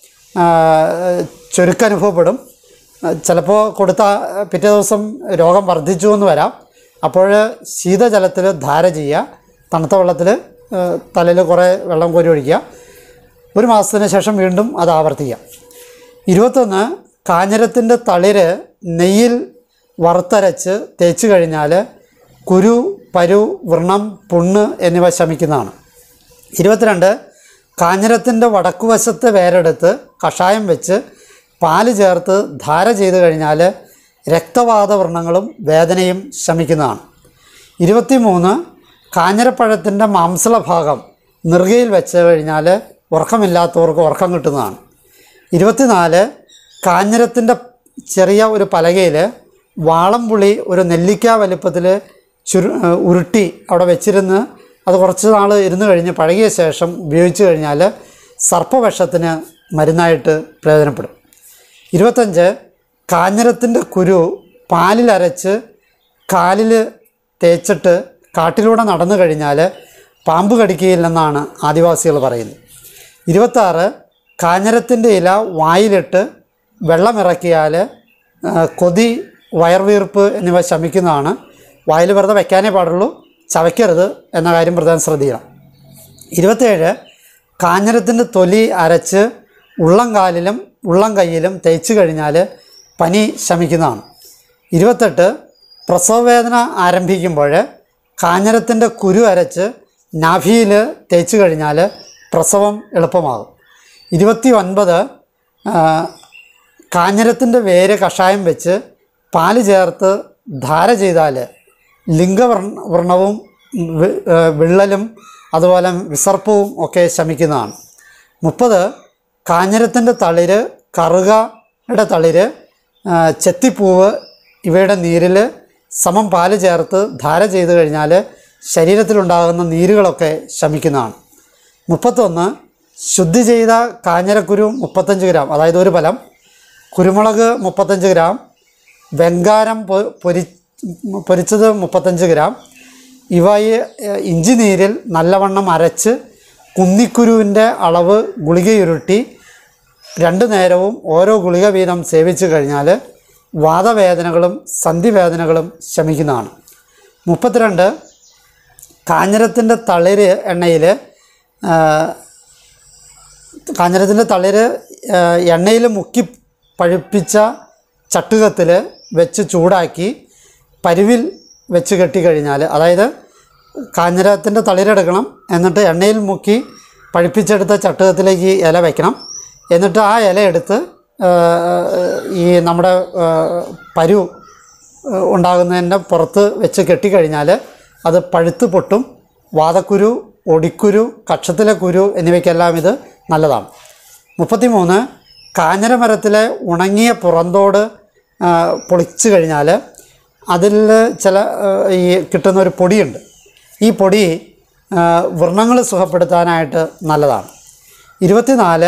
ചുരുക്കനുഭവപ്പെടും ചിലപ്പോൾ കൊടുത്ത പിറ്റേ ദിവസം രോഗം വർദ്ധിച്ചു എന്ന് വരാം അപ്പോൾ ശീതജലത്തിൽ ധാര ചെയ്യുക തണുത്ത വെള്ളത്തിൽ തലയിൽ കുറേ വെള്ളം കോരി ഒഴിക്കുക ഒരു മാസത്തിന് ശേഷം വീണ്ടും അത് ആവർത്തിക്കുക ഇരുപത്തൊന്ന് കാഞ്ഞിരത്തിൻ്റെ തളിര് നെയ്യിൽ വറുത്തരച്ച് തേച്ച് കഴിഞ്ഞാൽ കുരു പരു വ്രണം പുണ്ണ് എന്നിവ ശമിക്കുന്നതാണ് ഇരുപത്തിരണ്ട് കാഞ്ഞിരത്തിൻ്റെ വടക്കുവശത്തെ വേരെടുത്ത് കഷായം വെച്ച് പാല് ചേർത്ത് ധാര ചെയ്ത് കഴിഞ്ഞാൽ രക്തവാത വ്രണങ്ങളും വേദനയും ശമിക്കുന്നതാണ് ഇരുപത്തിമൂന്ന് കാഞ്ഞിരപ്പഴത്തിൻ്റെ മാംസള ഭാഗം നെറുകയിൽ വെച്ച് കഴിഞ്ഞാൽ ഉറക്കമില്ലാത്തവർക്ക് ഉറക്കം കിട്ടുന്നതാണ് ഇരുപത്തിനാല് കാഞ്ഞിരത്തിൻ്റെ ചെറിയ ഒരു പലകയിൽ വാളംപുളി ഒരു നെല്ലിക്ക വലിപ്പത്തിൽ ചുരു ഉരുട്ടി അവിടെ വെച്ചിരുന്ന് അത് കുറച്ച് നാൾ ഇരുന്ന് കഴിഞ്ഞ് പഴകിയ ശേഷം ഉപയോഗിച്ച് കഴിഞ്ഞാൽ സർപ്പവിഷത്തിന് മരുന്നായിട്ട് പ്രയോജനപ്പെടും ഇരുപത്തഞ്ച് കാഞ്ഞിരത്തിൻ്റെ കുരു പാലിലരച്ച് കാലിൽ തേച്ചിട്ട് കാട്ടിലൂടെ നടന്നു കഴിഞ്ഞാൽ പാമ്പ് കടിക്കുകയില്ലെന്നാണ് ആദിവാസികൾ പറയുന്നത് ഇരുപത്താറ് കാഞ്ഞിരത്തിൻ്റെ ഇല വായിലിട്ട് വെള്ളമിറക്കിയാൽ ആ, കൊതി വയർവീർപ്പ് എന്നിവ ശമിക്കുന്നതാണ് വായിൽ വെറുതെ വയ്ക്കാനേ പാടുള്ളൂ ചവയ്ക്കരുത് എന്ന കാര്യം പ്രധാനം ശ്രദ്ധിക്കണം ഇരുപത്തേഴ് കാഞ്ഞിരത്തിൻ്റെ തൊലി അരച്ച് ഉള്ളം കാലിലും ഉള്ളം കൈയിലും തേച്ച് കഴിഞ്ഞാൽ പനി ശമിക്കുന്നതാണ് ഇരുപത്തെട്ട് പ്രസവവേദന ആരംഭിക്കുമ്പോൾ കാഞ്ഞിരത്തിൻ്റെ കുരു അരച്ച് നാഭിയിൽ തേച്ച് കഴിഞ്ഞാൽ പ്രസവം എളുപ്പമാകും ഇരുപത്തി ഒൻപത് കാഞ്ഞിരത്തിൻ്റെ വേര് കഷായം വെച്ച് പാല് ചേർത്ത് ധാര ചെയ്താൽ ലിംഗവർണ്ണ വർണ്ണവും വി- ഏ, വിള്ളലും അതുപോലെ വിസർപ്പവും ഒക്കെ ശമിക്കുന്നതാണ് മുപ്പത് കാഞ്ഞിരത്തിൻ്റെ തളിര് കറുകയുടെ തളിര് ആ, ചെത്തിപ്പൂവ് ഇവയുടെ നീരിൽ സമം പാല് ചേർത്ത് ധാര ചെയ്ത് കഴിഞ്ഞാൽ ശരീരത്തിലുണ്ടാകുന്ന നീരുകളൊക്കെ ശമിക്കുന്നതാണ് മുപ്പത്തൊന്ന് ശുദ്ധി ചെയ്ത കാഞ്ഞിരക്കുരു മുപ്പത്തഞ്ച് ഗ്രാം അതായത് ഒരു ഫലം കുരുമുളക് മുപ്പത്തഞ്ച് ഗ്രാം വെങ്കാരം പൊ- പൊരി പൊരിച്ചത് മുപ്പത്തഞ്ച് ഗ്രാം ഇവയെ ഏഹ്, ഇഞ്ചി നീരിൽ നല്ലവണ്ണം അരച്ച് കുന്നിക്കുരുവിൻ്റെ അളവ് ഗുളികയുരുട്ടി രണ്ടു നേരവും ഓരോ ഗുളിക വീതം സേവിച്ചു കഴിഞ്ഞാൽ വാദവേദനകളും സന്ധിവേദനകളും ശമിക്കുന്നതാണ് മുപ്പത്തിരണ്ട് കാഞ്ഞിരത്തിൻ്റെ തളിര് എണ്ണയിൽ കാഞ്ഞിരത്തിൻ്റെ തളിര് എണ്ണയിൽ മുക്കി പഴുപ്പിച്ച ചട്ടുകത്തിൽ വെച്ച് ചൂടാക്കി പരുവിൽ വെച്ച് കെട്ടിക്കഴിഞ്ഞാൽ അതായത് കാഞ്ഞിരത്തിൻ്റെ തളിരെടുക്കണം എന്നിട്ട് എണ്ണയിൽ മുക്കി പഴുപ്പിച്ചെടുത്ത ചട്ടുകത്തിലേക്ക് ഈ ഇല വയ്ക്കണം എന്നിട്ട് ആ ഇല എടുത്ത് ആ, ഈ നമ്മുടെ ആ, പരു ഏഹ് ഉണ്ടാകുന്നതിൻ്റെ പുറത്ത് വെച്ച് കെട്ടിക്കഴിഞ്ഞാൽ അത് പഴുത്ത് പൊട്ടും വാതക്കുരു ഒടിക്കുരു കക്ഷത്തിലെ കുരു എന്നിവയ്ക്കെല്ലാം ഇത് നല്ലതാണ് മുപ്പത്തിമൂന്ന് കാഞ്ഞിരമരത്തിലെ ഉണങ്ങിയ പുറന്തോട് ആ, പൊളിച്ച് കഴിഞ്ഞാൽ അതിൽ ചില ആ, ഈ കിട്ടുന്ന ഒരു പൊടിയുണ്ട് ഈ പൊടി വ്രണങ്ങൾ സുഖപ്പെടുത്താനായിട്ട് നല്ലതാണ് ഇരുപത്തിനാല്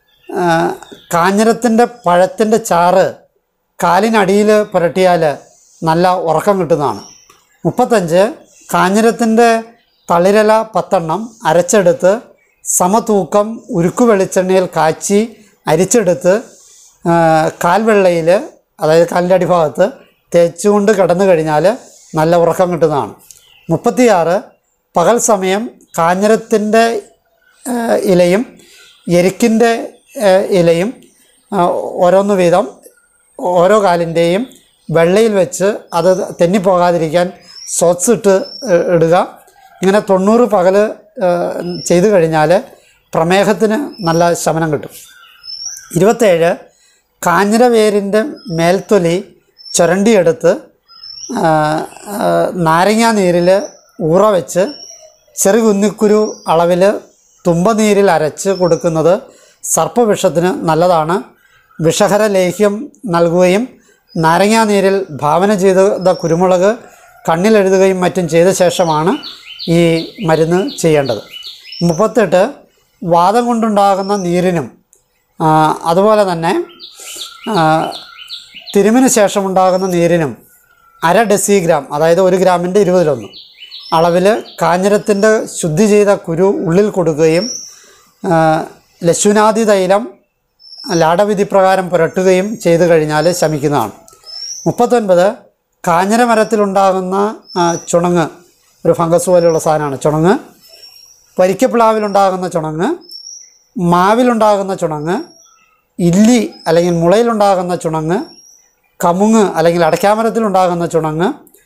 കാഞ്ഞിരത്തിൻ്റെ പഴത്തിൻ്റെ ചാറ് കാലിനടിയിൽ പുരട്ടിയാൽ നല്ല ഉറക്കം കിട്ടുന്നതാണ് മുപ്പത്തഞ്ച് കാഞ്ഞിരത്തിൻ്റെ തളിരല പത്തെണ്ണം അരച്ചെടുത്ത് സമതൂക്കം ഉരുക്കു വെളിച്ചെണ്ണയിൽ കാച്ചി അരിച്ചെടുത്ത് ആ, കാൽവെള്ളയിൽ അതായത് കാലിൻ്റെ അടിഭാഗത്ത് തേച്ചുകൊണ്ട് കിടന്നു കഴിഞ്ഞാൽ നല്ല ഉറക്കം കിട്ടുന്നതാണ് മുപ്പത്തിയാറ് പകൽ സമയം കാഞ്ഞിരത്തിൻ്റെ ഏഹ് ഇലയും എരിക്കിൻ്റെ ഏഹ് ഇലയും ആ, ഓരോന്ന് വീതം ഓരോ കാലിൻ്റെയും വെള്ളയിൽ വെച്ച് അത് തെന്നിപ്പോകാതിരിക്കാൻ സോക്സ് ഇട്ട് ഏഹ് ഇടുക ഇങ്ങനെ തൊണ്ണൂറ് പകൽ ഏഹ് ചെയ്തു കഴിഞ്ഞാൽ പ്രമേഹത്തിന് നല്ല ശമനം കിട്ടും ഇരുപത്തേഴ് കാഞ്ഞിര വേരിൻ്റെ മേൽത്തൊലി ചുരണ്ടിയെടുത്ത് ആ, ആ, നാരങ്ങാ നീരിൽ ഊറ വെച്ച് ചെറു കുന്നിക്കുരു അളവിൽ തുമ്പനീരിൽ അരച്ച് കൊടുക്കുന്നത് സർപ്പവിഷത്തിന് നല്ലതാണ് വിഷഹര ലേഹ്യം നൽകുകയും നാരങ്ങാ നീരിൽ ഭാവന ചെയ്ത കുരുമുളക് കണ്ണിലെഴുതുകയും മറ്റും ചെയ്ത ശേഷമാണ് ഈ മരുന്ന് ചെയ്യേണ്ടത് മുപ്പത്തെട്ട് വാദം കൊണ്ടുണ്ടാകുന്ന നീരിനും ആ, അതുപോലെ തന്നെ ആ, തിരുമിന് ശേഷമുണ്ടാകുന്ന നീരിനും അര ഡെസിഗ്രാം അതായത് ഒരു ഗ്രാമിൻ്റെ ഇരുപതിലൊന്ന് അളവിൽ കാഞ്ഞിരത്തിൻ്റെ ശുദ്ധി ചെയ്ത കുരു ഉള്ളിൽ കൊടുക്കുകയും ആ, ലശുനാദി തൈലം ലാടവിധി പ്രകാരം പുരട്ടുകയും ചെയ്തു കഴിഞ്ഞാൽ ശമിക്കുന്നതാണ് മുപ്പത്തൊൻപത് കാഞ്ഞിര മരത്തിലുണ്ടാകുന്ന ആ, ചുണങ്ങ് ഒരു ഫംഗസ് പോലെയുള്ള സാധനമാണ് ചുണങ്ങ് വരിക്കപ്പിളാവിലുണ്ടാകുന്ന ചുണങ്ങ് മാവിലുണ്ടാകുന്ന ചുണങ്ങ് ഇല്ലി അല്ലെങ്കിൽ മുളയിലുണ്ടാകുന്ന ചുണങ്ങ് കമുങ്ങ് അല്ലെങ്കിൽ അടയ്ക്കാമരത്തിലുണ്ടാകുന്ന ചുണങ്ങ്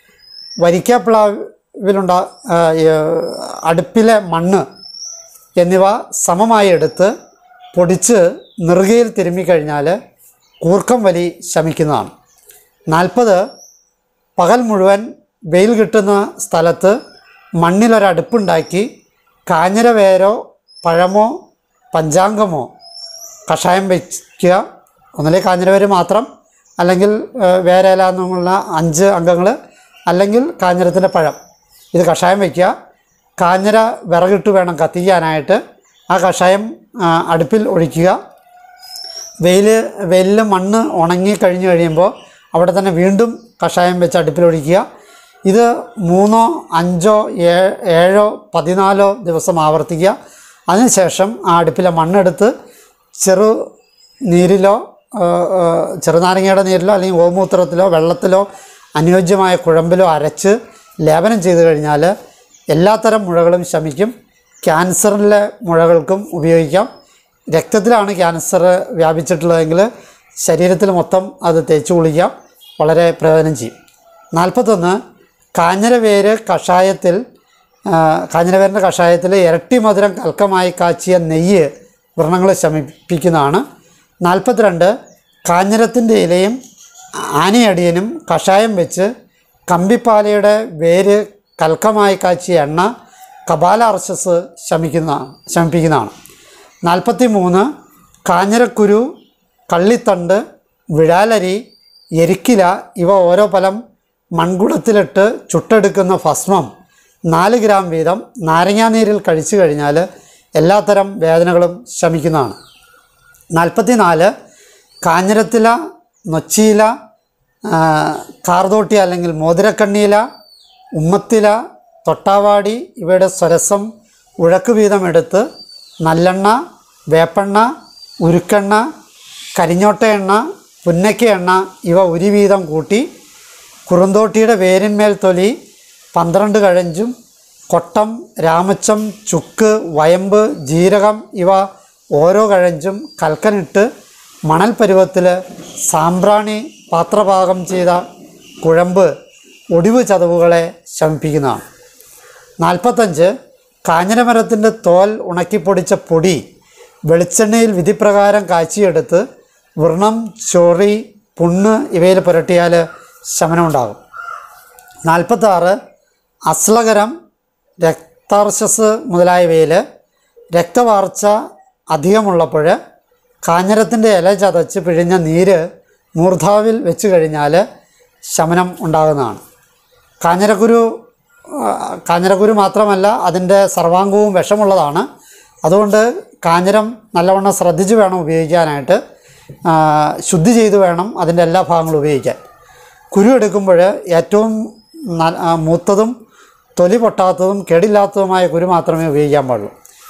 വരിക്കാപ്പിളാവിലുണ്ടാ ആ, ഈ, അടുപ്പിലെ മണ്ണ് എന്നിവ സമമായി എടുത്ത് പൊടിച്ച് നെറുകയിൽ തിരുമ്മിക്കഴിഞ്ഞാൽ കൂർക്കം വലി ശമിക്കുന്നതാണ് നാൽപ്പത് പകൽ മുഴുവൻ വെയിൽ കിട്ടുന്ന സ്ഥലത്ത് മണ്ണിലൊരടുപ്പുണ്ടാക്കി കാഞ്ഞിര വേരോ പഴമോ പഞ്ചാംഗമോ കഷായം വയ്ക്കുക ഒന്നിലെ കാഞ്ഞിരവേര് മാത്രം അല്ലെങ്കിൽ ഏഹ്, വേരയില എന്നുള്ള അഞ്ച് അംഗങ്ങൾ അല്ലെങ്കിൽ കാഞ്ഞിരത്തിൻ്റെ പഴം ഇത് കഷായം വയ്ക്കുക കാഞ്ഞിര വിറകിട്ട് വേണം കത്തിക്കാനായിട്ട് ആ കഷായം ആ, അടുപ്പിൽ ഒഴിക്കുക വെയിൽ വെയിലിൽ മണ്ണ് ഉണങ്ങി കഴിഞ്ഞ് കഴിയുമ്പോൾ അവിടെ തന്നെ വീണ്ടും കഷായം വെച്ച് അടുപ്പിലൊഴിക്കുക ഇത് മൂന്നോ അഞ്ചോ ഏ- ഏഴോ പതിനാലോ ദിവസം ആവർത്തിക്കുക അതിനുശേഷം ആ അടുപ്പിലെ മണ്ണെടുത്ത് ചെറു നീരിലോ ആ, ആ, ചെറുനാരങ്ങയുടെ നീരിലോ അല്ലെങ്കിൽ ഗോമൂത്രത്തിലോ വെള്ളത്തിലോ അനുയോജ്യമായ കുഴമ്പിലോ അരച്ച് ലേപനം ചെയ്ത് കഴിഞ്ഞാൽ എല്ലാത്തരം മുഴകളും ശമിക്കും ക്യാൻസറിലെ മുഴകൾക്കും ഉപയോഗിക്കാം രക്തത്തിലാണ് ക്യാൻസർ വ്യാപിച്ചിട്ടുള്ളതെങ്കിൽ ശരീരത്തിൽ മൊത്തം അത് തേച്ച് കുളിക്കാം വളരെ പ്രയോജനം ചെയ്യും നാൽപ്പത്തൊന്ന് കാഞ്ഞിരവേര് കഷായത്തിൽ ആ, കാഞ്ഞിരവേരിൻ്റെ കഷായത്തിൽ ഇരട്ടി മധുരം കൽക്കമായി കാച്ചിയ നെയ്യ് വ്രണങ്ങൾ ശമിപ്പിക്കുന്നതാണ് നാൽപ്പത്തിരണ്ട് കാഞ്ഞിരത്തിൻ്റെ ഇലയും ആനയടിയനും കഷായം വെച്ച് കമ്പിപ്പാലയുടെ വേര് കൽക്കമായി കാച്ചിയ എണ്ണ കപാല അർശസ് ശമിക്കുന്ന ശമിപ്പിക്കുന്നതാണ് നാൽപ്പത്തി മൂന്ന് കാഞ്ഞിരക്കുരു കള്ളിത്തണ്ട് വിഴാലരി എരിക്കില ഇവ ഓരോ ഫലം മൺകുടത്തിലിട്ട് ചുട്ടെടുക്കുന്ന ഭസ്മം നാല് ഗ്രാം വീതം നാരങ്ങാനീരിൽ കഴിച്ചു കഴിഞ്ഞാൽ എല്ലാത്തരം വേദനകളും ശമിക്കുന്നതാണ് നാൽപ്പത്തി നാല് കാഞ്ഞിരത്തില നൊച്ചിയില ആ, കാർതോട്ടി അല്ലെങ്കിൽ മോതിരക്കണ്ണിയില ഉമ്മത്തില തൊട്ടാവാടി ഇവയുടെ സ്വരസം ഉഴക്ക് വീതം എടുത്ത് നല്ലെണ്ണ വേപ്പെണ്ണ ഉരുക്കെണ്ണ കരിഞ്ഞോട്ട എണ്ണ പുന്നയ്ക്ക എണ്ണ ഇവ ഒരു വീതം കൂട്ടി കുറുന്തോട്ടിയുടെ വേരിന്മേൽ തൊലി പന്ത്രണ്ട് കഴഞ്ചും കൊട്ടം രാമച്ചം ചുക്ക് വയമ്പ് ജീരകം ഇവ ഓരോ കഴഞ്ചും കൽക്കനിട്ട് മണൽ പരുവത്തിൽ സാമ്പ്രാണി പാത്രപാകം ചെയ്ത കുഴമ്പ് ഒടിവ് ചതവുകളെ ശമിപ്പിക്കുന്നതാണ് നാൽപ്പത്തഞ്ച് കാഞ്ഞിരമരത്തിൻ്റെ തോൽ ഉണക്കിപ്പൊടിച്ച പൊടി വെളിച്ചെണ്ണയിൽ വിധിപ്രകാരം കാച്ചിയെടുത്ത് വ്രണം ചൊറി പുണ്ണ് ഇവയിൽ പുരട്ടിയാൽ ശമനമുണ്ടാകും നാൽപ്പത്താറ് അശ്ലകരം രക്താർശസ് മുതലായവയിൽ രക്തവാർച്ച അധികമുള്ളപ്പോൾ കാഞ്ഞിരത്തിൻ്റെ ഇല ചതച്ച് പിഴിഞ്ഞ നീര് മൂർധാവിൽ വെച്ച് കഴിഞ്ഞാൽ ശമനം ഉണ്ടാകുന്നതാണ് കാഞ്ഞിരക്കുരു ആ, കാഞ്ഞിരക്കുരു മാത്രമല്ല അതിൻ്റെ സർവാംഗവും വിഷമുള്ളതാണ് അതുകൊണ്ട് കാഞ്ഞിരം നല്ലവണ്ണം ശ്രദ്ധിച്ച് വേണം ഉപയോഗിക്കാനായിട്ട് ആ, ശുദ്ധി ചെയ്ത് വേണം അതിൻ്റെ എല്ലാ ഭാഗങ്ങളും ഉപയോഗിക്കാൻ കുരു എടുക്കുമ്പോൾ ഏറ്റവും ന- ആ, മൂത്തതും തൊലി പൊട്ടാത്തതും കേടില്ലാത്തതുമായ കുരു മാത്രമേ ഉപയോഗിക്കാൻ പാടുള്ളൂ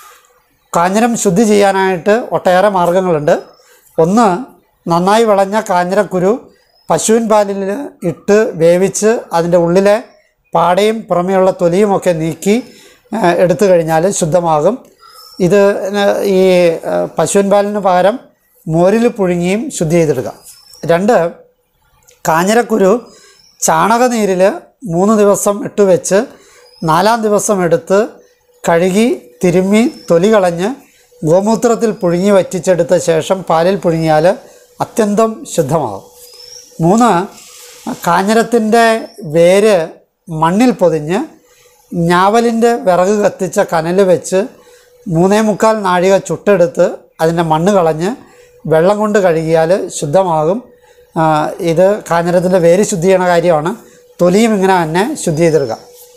കാഞ്ഞിരം ശുദ്ധി ചെയ്യാനായിട്ട് ഒട്ടേറെ മാർഗങ്ങളുണ്ട് ഒന്ന് നന്നായി വിളഞ്ഞ കാഞ്ഞിരക്കുരു പശുവിൻ പാലിൽ ഇട്ട് വേവിച്ച് അതിൻ്റെ ഉള്ളിലെ പാടയും പുറമെയുള്ള തൊലിയുമൊക്കെ നീക്കി ആ, എടുത്തു കഴിഞ്ഞാൽ ശുദ്ധമാകും ഇത് ന് ഈ ആ, പശുവിൻ പാലിന് പകരം മോരിൽ പുഴുങ്ങിയും ശുദ്ധി ചെയ്തെടുക്കാം രണ്ട് കാഞ്ഞിരക്കുരു ചാണകനീരിൽ മൂന്ന് ദിവസം ഇട്ട് വെച്ച് നാലാം ദിവസം എടുത്ത് കഴുകി തിരുമ്മി തൊലി കളഞ്ഞ് ഗോമൂത്രത്തിൽ പുഴുങ്ങി വറ്റിച്ചെടുത്ത ശേഷം പാലിൽ പുഴുങ്ങിയാൽ അത്യന്തം ശുദ്ധമാകും മൂന്ന് കാഞ്ഞിരത്തിൻ്റെ വേര് മണ്ണിൽ പൊതിഞ്ഞ് ഞാവലിൻ്റെ വിറക് കത്തിച്ച കനൽ വെച്ച് മൂന്നേ മുക്കാൽ നാഴിക ചുട്ടെടുത്ത് അതിൻ്റെ മണ്ണ് കളഞ്ഞ് വെള്ളം കൊണ്ട് കഴുകിയാൽ ശുദ്ധമാകും ആ, ഇത് കാഞ്ഞിരത്തിൻ്റെ വേര് ശുദ്ധി ചെയ്യണ കാര്യമാണ് തൊലിയും ഇങ്ങനെ തന്നെ ശുദ്ധി ചെയ്തെടുക്കാം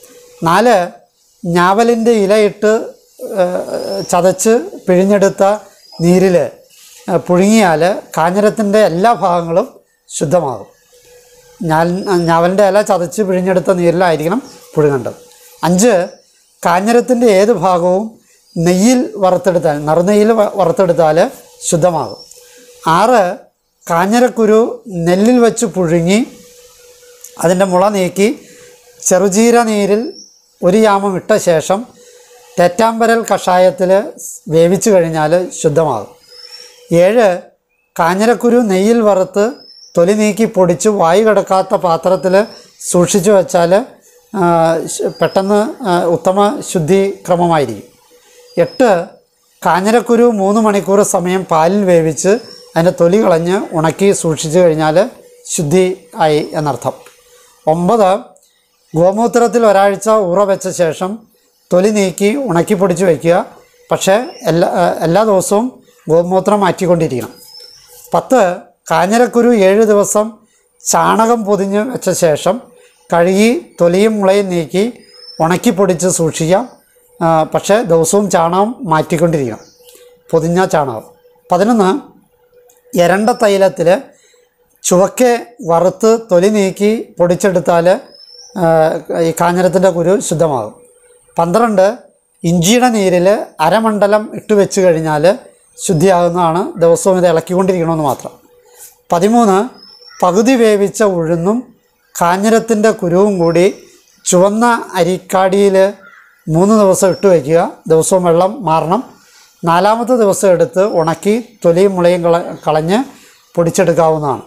നാല് ഞാവലിൻ്റെ ഇലയിട്ട് ആ, ചതച്ച് പിഴിഞ്ഞെടുത്ത നീരിൽ പുഴുങ്ങിയാൽ കാഞ്ഞിരത്തിൻ്റെ എല്ലാ ഭാഗങ്ങളും ശുദ്ധമാകും ഞാൻ ഞാവലിൻ്റെ ഇല ചതച്ച് പിഴിഞ്ഞെടുത്ത നീരിലായിരിക്കണം പുഴുങ്ങേണ്ടത് അഞ്ച് കാഞ്ഞിരത്തിൻ്റെ ഏത് ഭാഗവും നെയ്യിൽ വറുത്തെടുത്താൽ നറുനെയ്യിൽ വ- വറുത്തെടുത്താൽ ശുദ്ധമാകും ആറ് കാഞ്ഞിരക്കുരു നെല്ലിൽ വെച്ച് പുഴുങ്ങി അതിൻ്റെ മുള നീക്കി ചെറുചീര നീരിൽ ഒരു യാമം ഇട്ട ശേഷം തെറ്റാമ്പരൽ കഷായത്തിൽ വേവിച്ച് കഴിഞ്ഞാൽ ശുദ്ധമാകും ഏഴ് കാഞ്ഞിരക്കുരു നെയ്യിൽ വറുത്ത് തൊലി നീക്കി പൊടിച്ച് വായു കിടക്കാത്ത പാത്രത്തിൽ സൂക്ഷിച്ചു വെച്ചാൽ ആ, ശ്- പെട്ടെന്ന് ആ, ഉത്തമ ശുദ്ധി ക്രമമായിരിക്കും എട്ട് കാഞ്ഞിരക്കുരു മൂന്ന് മണിക്കൂർ സമയം പാലിൽ വേവിച്ച് അതിൻ്റെ തൊലി കളഞ്ഞ് ഉണക്കി സൂക്ഷിച്ചു കഴിഞ്ഞാൽ ശുദ്ധി ആയി എന്നർത്ഥം ഒമ്പത് ഗോമൂത്രത്തിൽ ഒരാഴ്ച ഊറ വെച്ച ശേഷം തൊലി നീക്കി ഉണക്കി പൊടിച്ച് വയ്ക്കുക പക്ഷേ എല്ലാ ആ, എല്ലാ ദിവസവും ഗോമൂത്രം മാറ്റിക്കൊണ്ടിരിക്കണം പത്ത് കാഞ്ഞിരക്കുരു ഏഴ് ദിവസം ചാണകം പൊതിഞ്ഞ് വെച്ച ശേഷം കഴുകി തൊലിയും മുളയും നീക്കി ഉണക്കി പൊടിച്ച് സൂക്ഷിക്കാം ആ, പക്ഷേ ദിവസവും ചാണകം മാറ്റിക്കൊണ്ടിരിക്കണം പൊതിഞ്ഞ ചാണകം പതിനൊന്ന് എരണ്ട തൈലത്തിൽ ചുവക്കെ വറുത്ത് തൊലി നീക്കി പൊടിച്ചെടുത്താൽ ആ, ഈ കാഞ്ഞിരത്തിൻ്റെ കുരു ശുദ്ധമാകും പന്ത്രണ്ട് ഇഞ്ചിയുടെ നീരിൽ അരമണ്ഡലം ഇട്ട് വെച്ച് കഴിഞ്ഞാൽ ശുദ്ധിയാകുന്നതാണ് ദിവസവും ഇത് ഇളക്കിക്കൊണ്ടിരിക്കണമെന്ന് മാത്രം പതിമൂന്ന് പകുതി വേവിച്ച ഉഴുന്നും കാഞ്ഞിരത്തിൻ്റെ കുരുവും കൂടി ചുവന്ന അരിക്കാടിയിൽ മൂന്ന് ദിവസം ഇട്ട് വയ്ക്കുക ദിവസവും വെള്ളം മാറണം നാലാമത്തെ ദിവസം എടുത്ത് ഉണക്കി തൊലിയും മുളയും കള കളഞ്ഞ് പൊടിച്ചെടുക്കാവുന്നതാണ്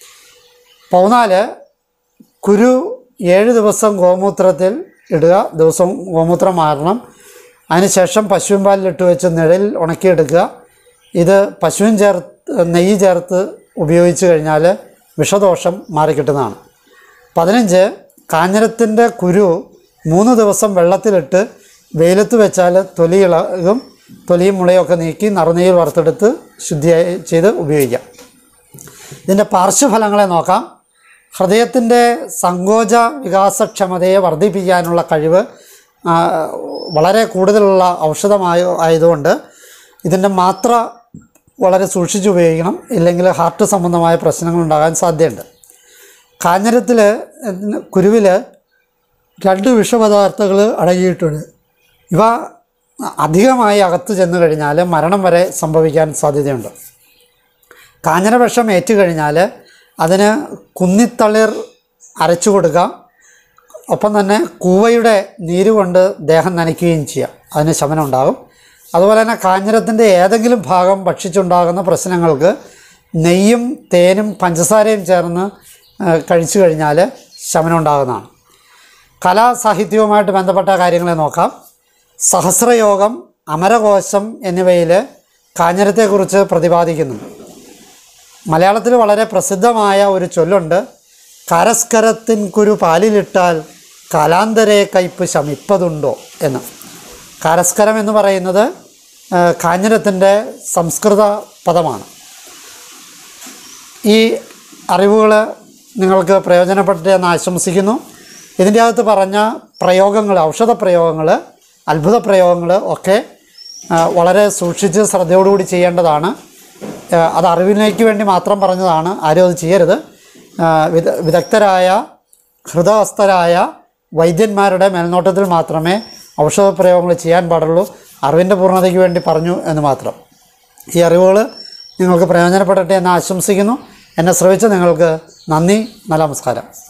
പതിനാല് കുരു ഏഴ് ദിവസം ഗോമൂത്രത്തിൽ ഇടുക ദിവസവും ഗോമൂത്രം മാറണം അതിനുശേഷം പശുവിൻ പാലിലിട്ട് വെച്ച് നിഴലിൽ ഉണക്കിയെടുക്കുക ഇത് പശുവിൻ ചേർത്ത് നെയ്യ് ചേർത്ത് ഉപയോഗിച്ച് കഴിഞ്ഞാൽ വിഷദോഷം മാറിക്കിട്ടുന്നതാണ് പതിനഞ്ച് കാഞ്ഞിരത്തിൻ്റെ കുരു മൂന്ന് ദിവസം വെള്ളത്തിലിട്ട് വെയിലത്ത് വെച്ചാൽ തൊലി ഇളകും തൊലിയും മുളയൊക്കെ നീക്കി നറുനെയ്യിൽ വറുത്തെടുത്ത് ശുദ്ധിയായി ചെയ്ത് ഉപയോഗിക്കാം ഇതിൻ്റെ പാർശ്വഫലങ്ങളെ നോക്കാം ഹൃദയത്തിൻ്റെ സങ്കോച വികാസക്ഷമതയെ വർദ്ധിപ്പിക്കാനുള്ള കഴിവ് ആ, വളരെ കൂടുതലുള്ള ഔഷധമായ ആയതുകൊണ്ട് ഇതിൻ്റെ മാത്ര വളരെ സൂക്ഷിച്ച് ഉപയോഗിക്കണം ഇല്ലെങ്കിൽ ഹാർട്ട് സംബന്ധമായ പ്രശ്നങ്ങൾ ഉണ്ടാകാൻ സാധ്യതയുണ്ട് കാഞ്ഞിരത്തിൽ കുരുവിൽ രണ്ട് വിഷപദാർത്ഥങ്ങൾ അടങ്ങിയിട്ടുണ്ട് ഇവ അധികമായി അകത്ത് ചെന്ന് കഴിഞ്ഞാൽ മരണം വരെ സംഭവിക്കാൻ സാധ്യതയുണ്ട് കാഞ്ഞിരവിഷം ഏറ്റു കഴിഞ്ഞാൽ അതിന് കുന്നിത്തളിർ അരച്ചു കൊടുക്കാം ഒപ്പം തന്നെ കൂവയുടെ നീര് കൊണ്ട് ദേഹം നനയ്ക്കുകയും ചെയ്യാം അതിന് ശമനം ഉണ്ടാകും അതുപോലെ തന്നെ കാഞ്ഞിരത്തിൻ്റെ ഏതെങ്കിലും ഭാഗം ഭക്ഷിച്ചുണ്ടാകുന്ന പ്രശ്നങ്ങൾക്ക് നെയ്യും തേനും പഞ്ചസാരയും ചേർന്ന് ആ, കഴിച്ചു കഴിഞ്ഞാൽ ശമനം ഉണ്ടാകുന്നതാണ് കലാസാഹിത്യവുമായിട്ട് ബന്ധപ്പെട്ട കാര്യങ്ങളെ നോക്കാം സഹസ്രയോഗം അമരകോശം എന്നിവയിൽ കാഞ്ഞിരത്തെക്കുറിച്ച് പ്രതിപാദിക്കുന്നുണ്ട് മലയാളത്തിൽ വളരെ പ്രസിദ്ധമായ ഒരു ചൊല്ലുണ്ട് കരസ്കരത്തിൻ കുരു പാലിലിട്ടാൽ കാലാന്തരെ കയ്പ് ശമിപ്പതുണ്ടോ എന്ന് കരസ്കരം എന്ന് പറയുന്നത് ആ, കാഞ്ഞിരത്തിൻ്റെ സംസ്കൃത പദമാണ് ഈ അറിവുകൾ നിങ്ങൾക്ക് പ്രയോജനപ്പെട്ടു എന്ന് ആശംസിക്കുന്നു ഇതിൻ്റെ അകത്ത് പറഞ്ഞ പ്രയോഗങ്ങൾ ഔഷധ പ്രയോഗങ്ങൾ അത്ഭുത പ്രയോഗങ്ങൾ ഒക്കെ ആ, വളരെ സൂക്ഷിച്ച് ശ്രദ്ധയോടുകൂടി ചെയ്യേണ്ടതാണ് ആ, അത് അറിവിലേക്ക് വേണ്ടി മാത്രം പറഞ്ഞതാണ് ആരും അത് ചെയ്യരുത് ആ, വിദ വിദഗ്ധരായ ഹൃദയസ്ഥരായ വൈദ്യന്മാരുടെ മേൽനോട്ടത്തിൽ മാത്രമേ ഔഷധ പ്രയോഗങ്ങൾ ചെയ്യാൻ പാടുള്ളൂ അറിവിൻ്റെ പൂർണ്ണതയ്ക്ക് വേണ്ടി പറഞ്ഞു എന്ന് മാത്രം ഈ അറിവുകൾ നിങ്ങൾക്ക് പ്രയോജനപ്പെടട്ടെ എന്ന് ആശംസിക്കുന്നു എന്നെ ശ്രമിച്ച നിങ്ങൾക്ക് നന്ദി നല്ല നമസ്കാരം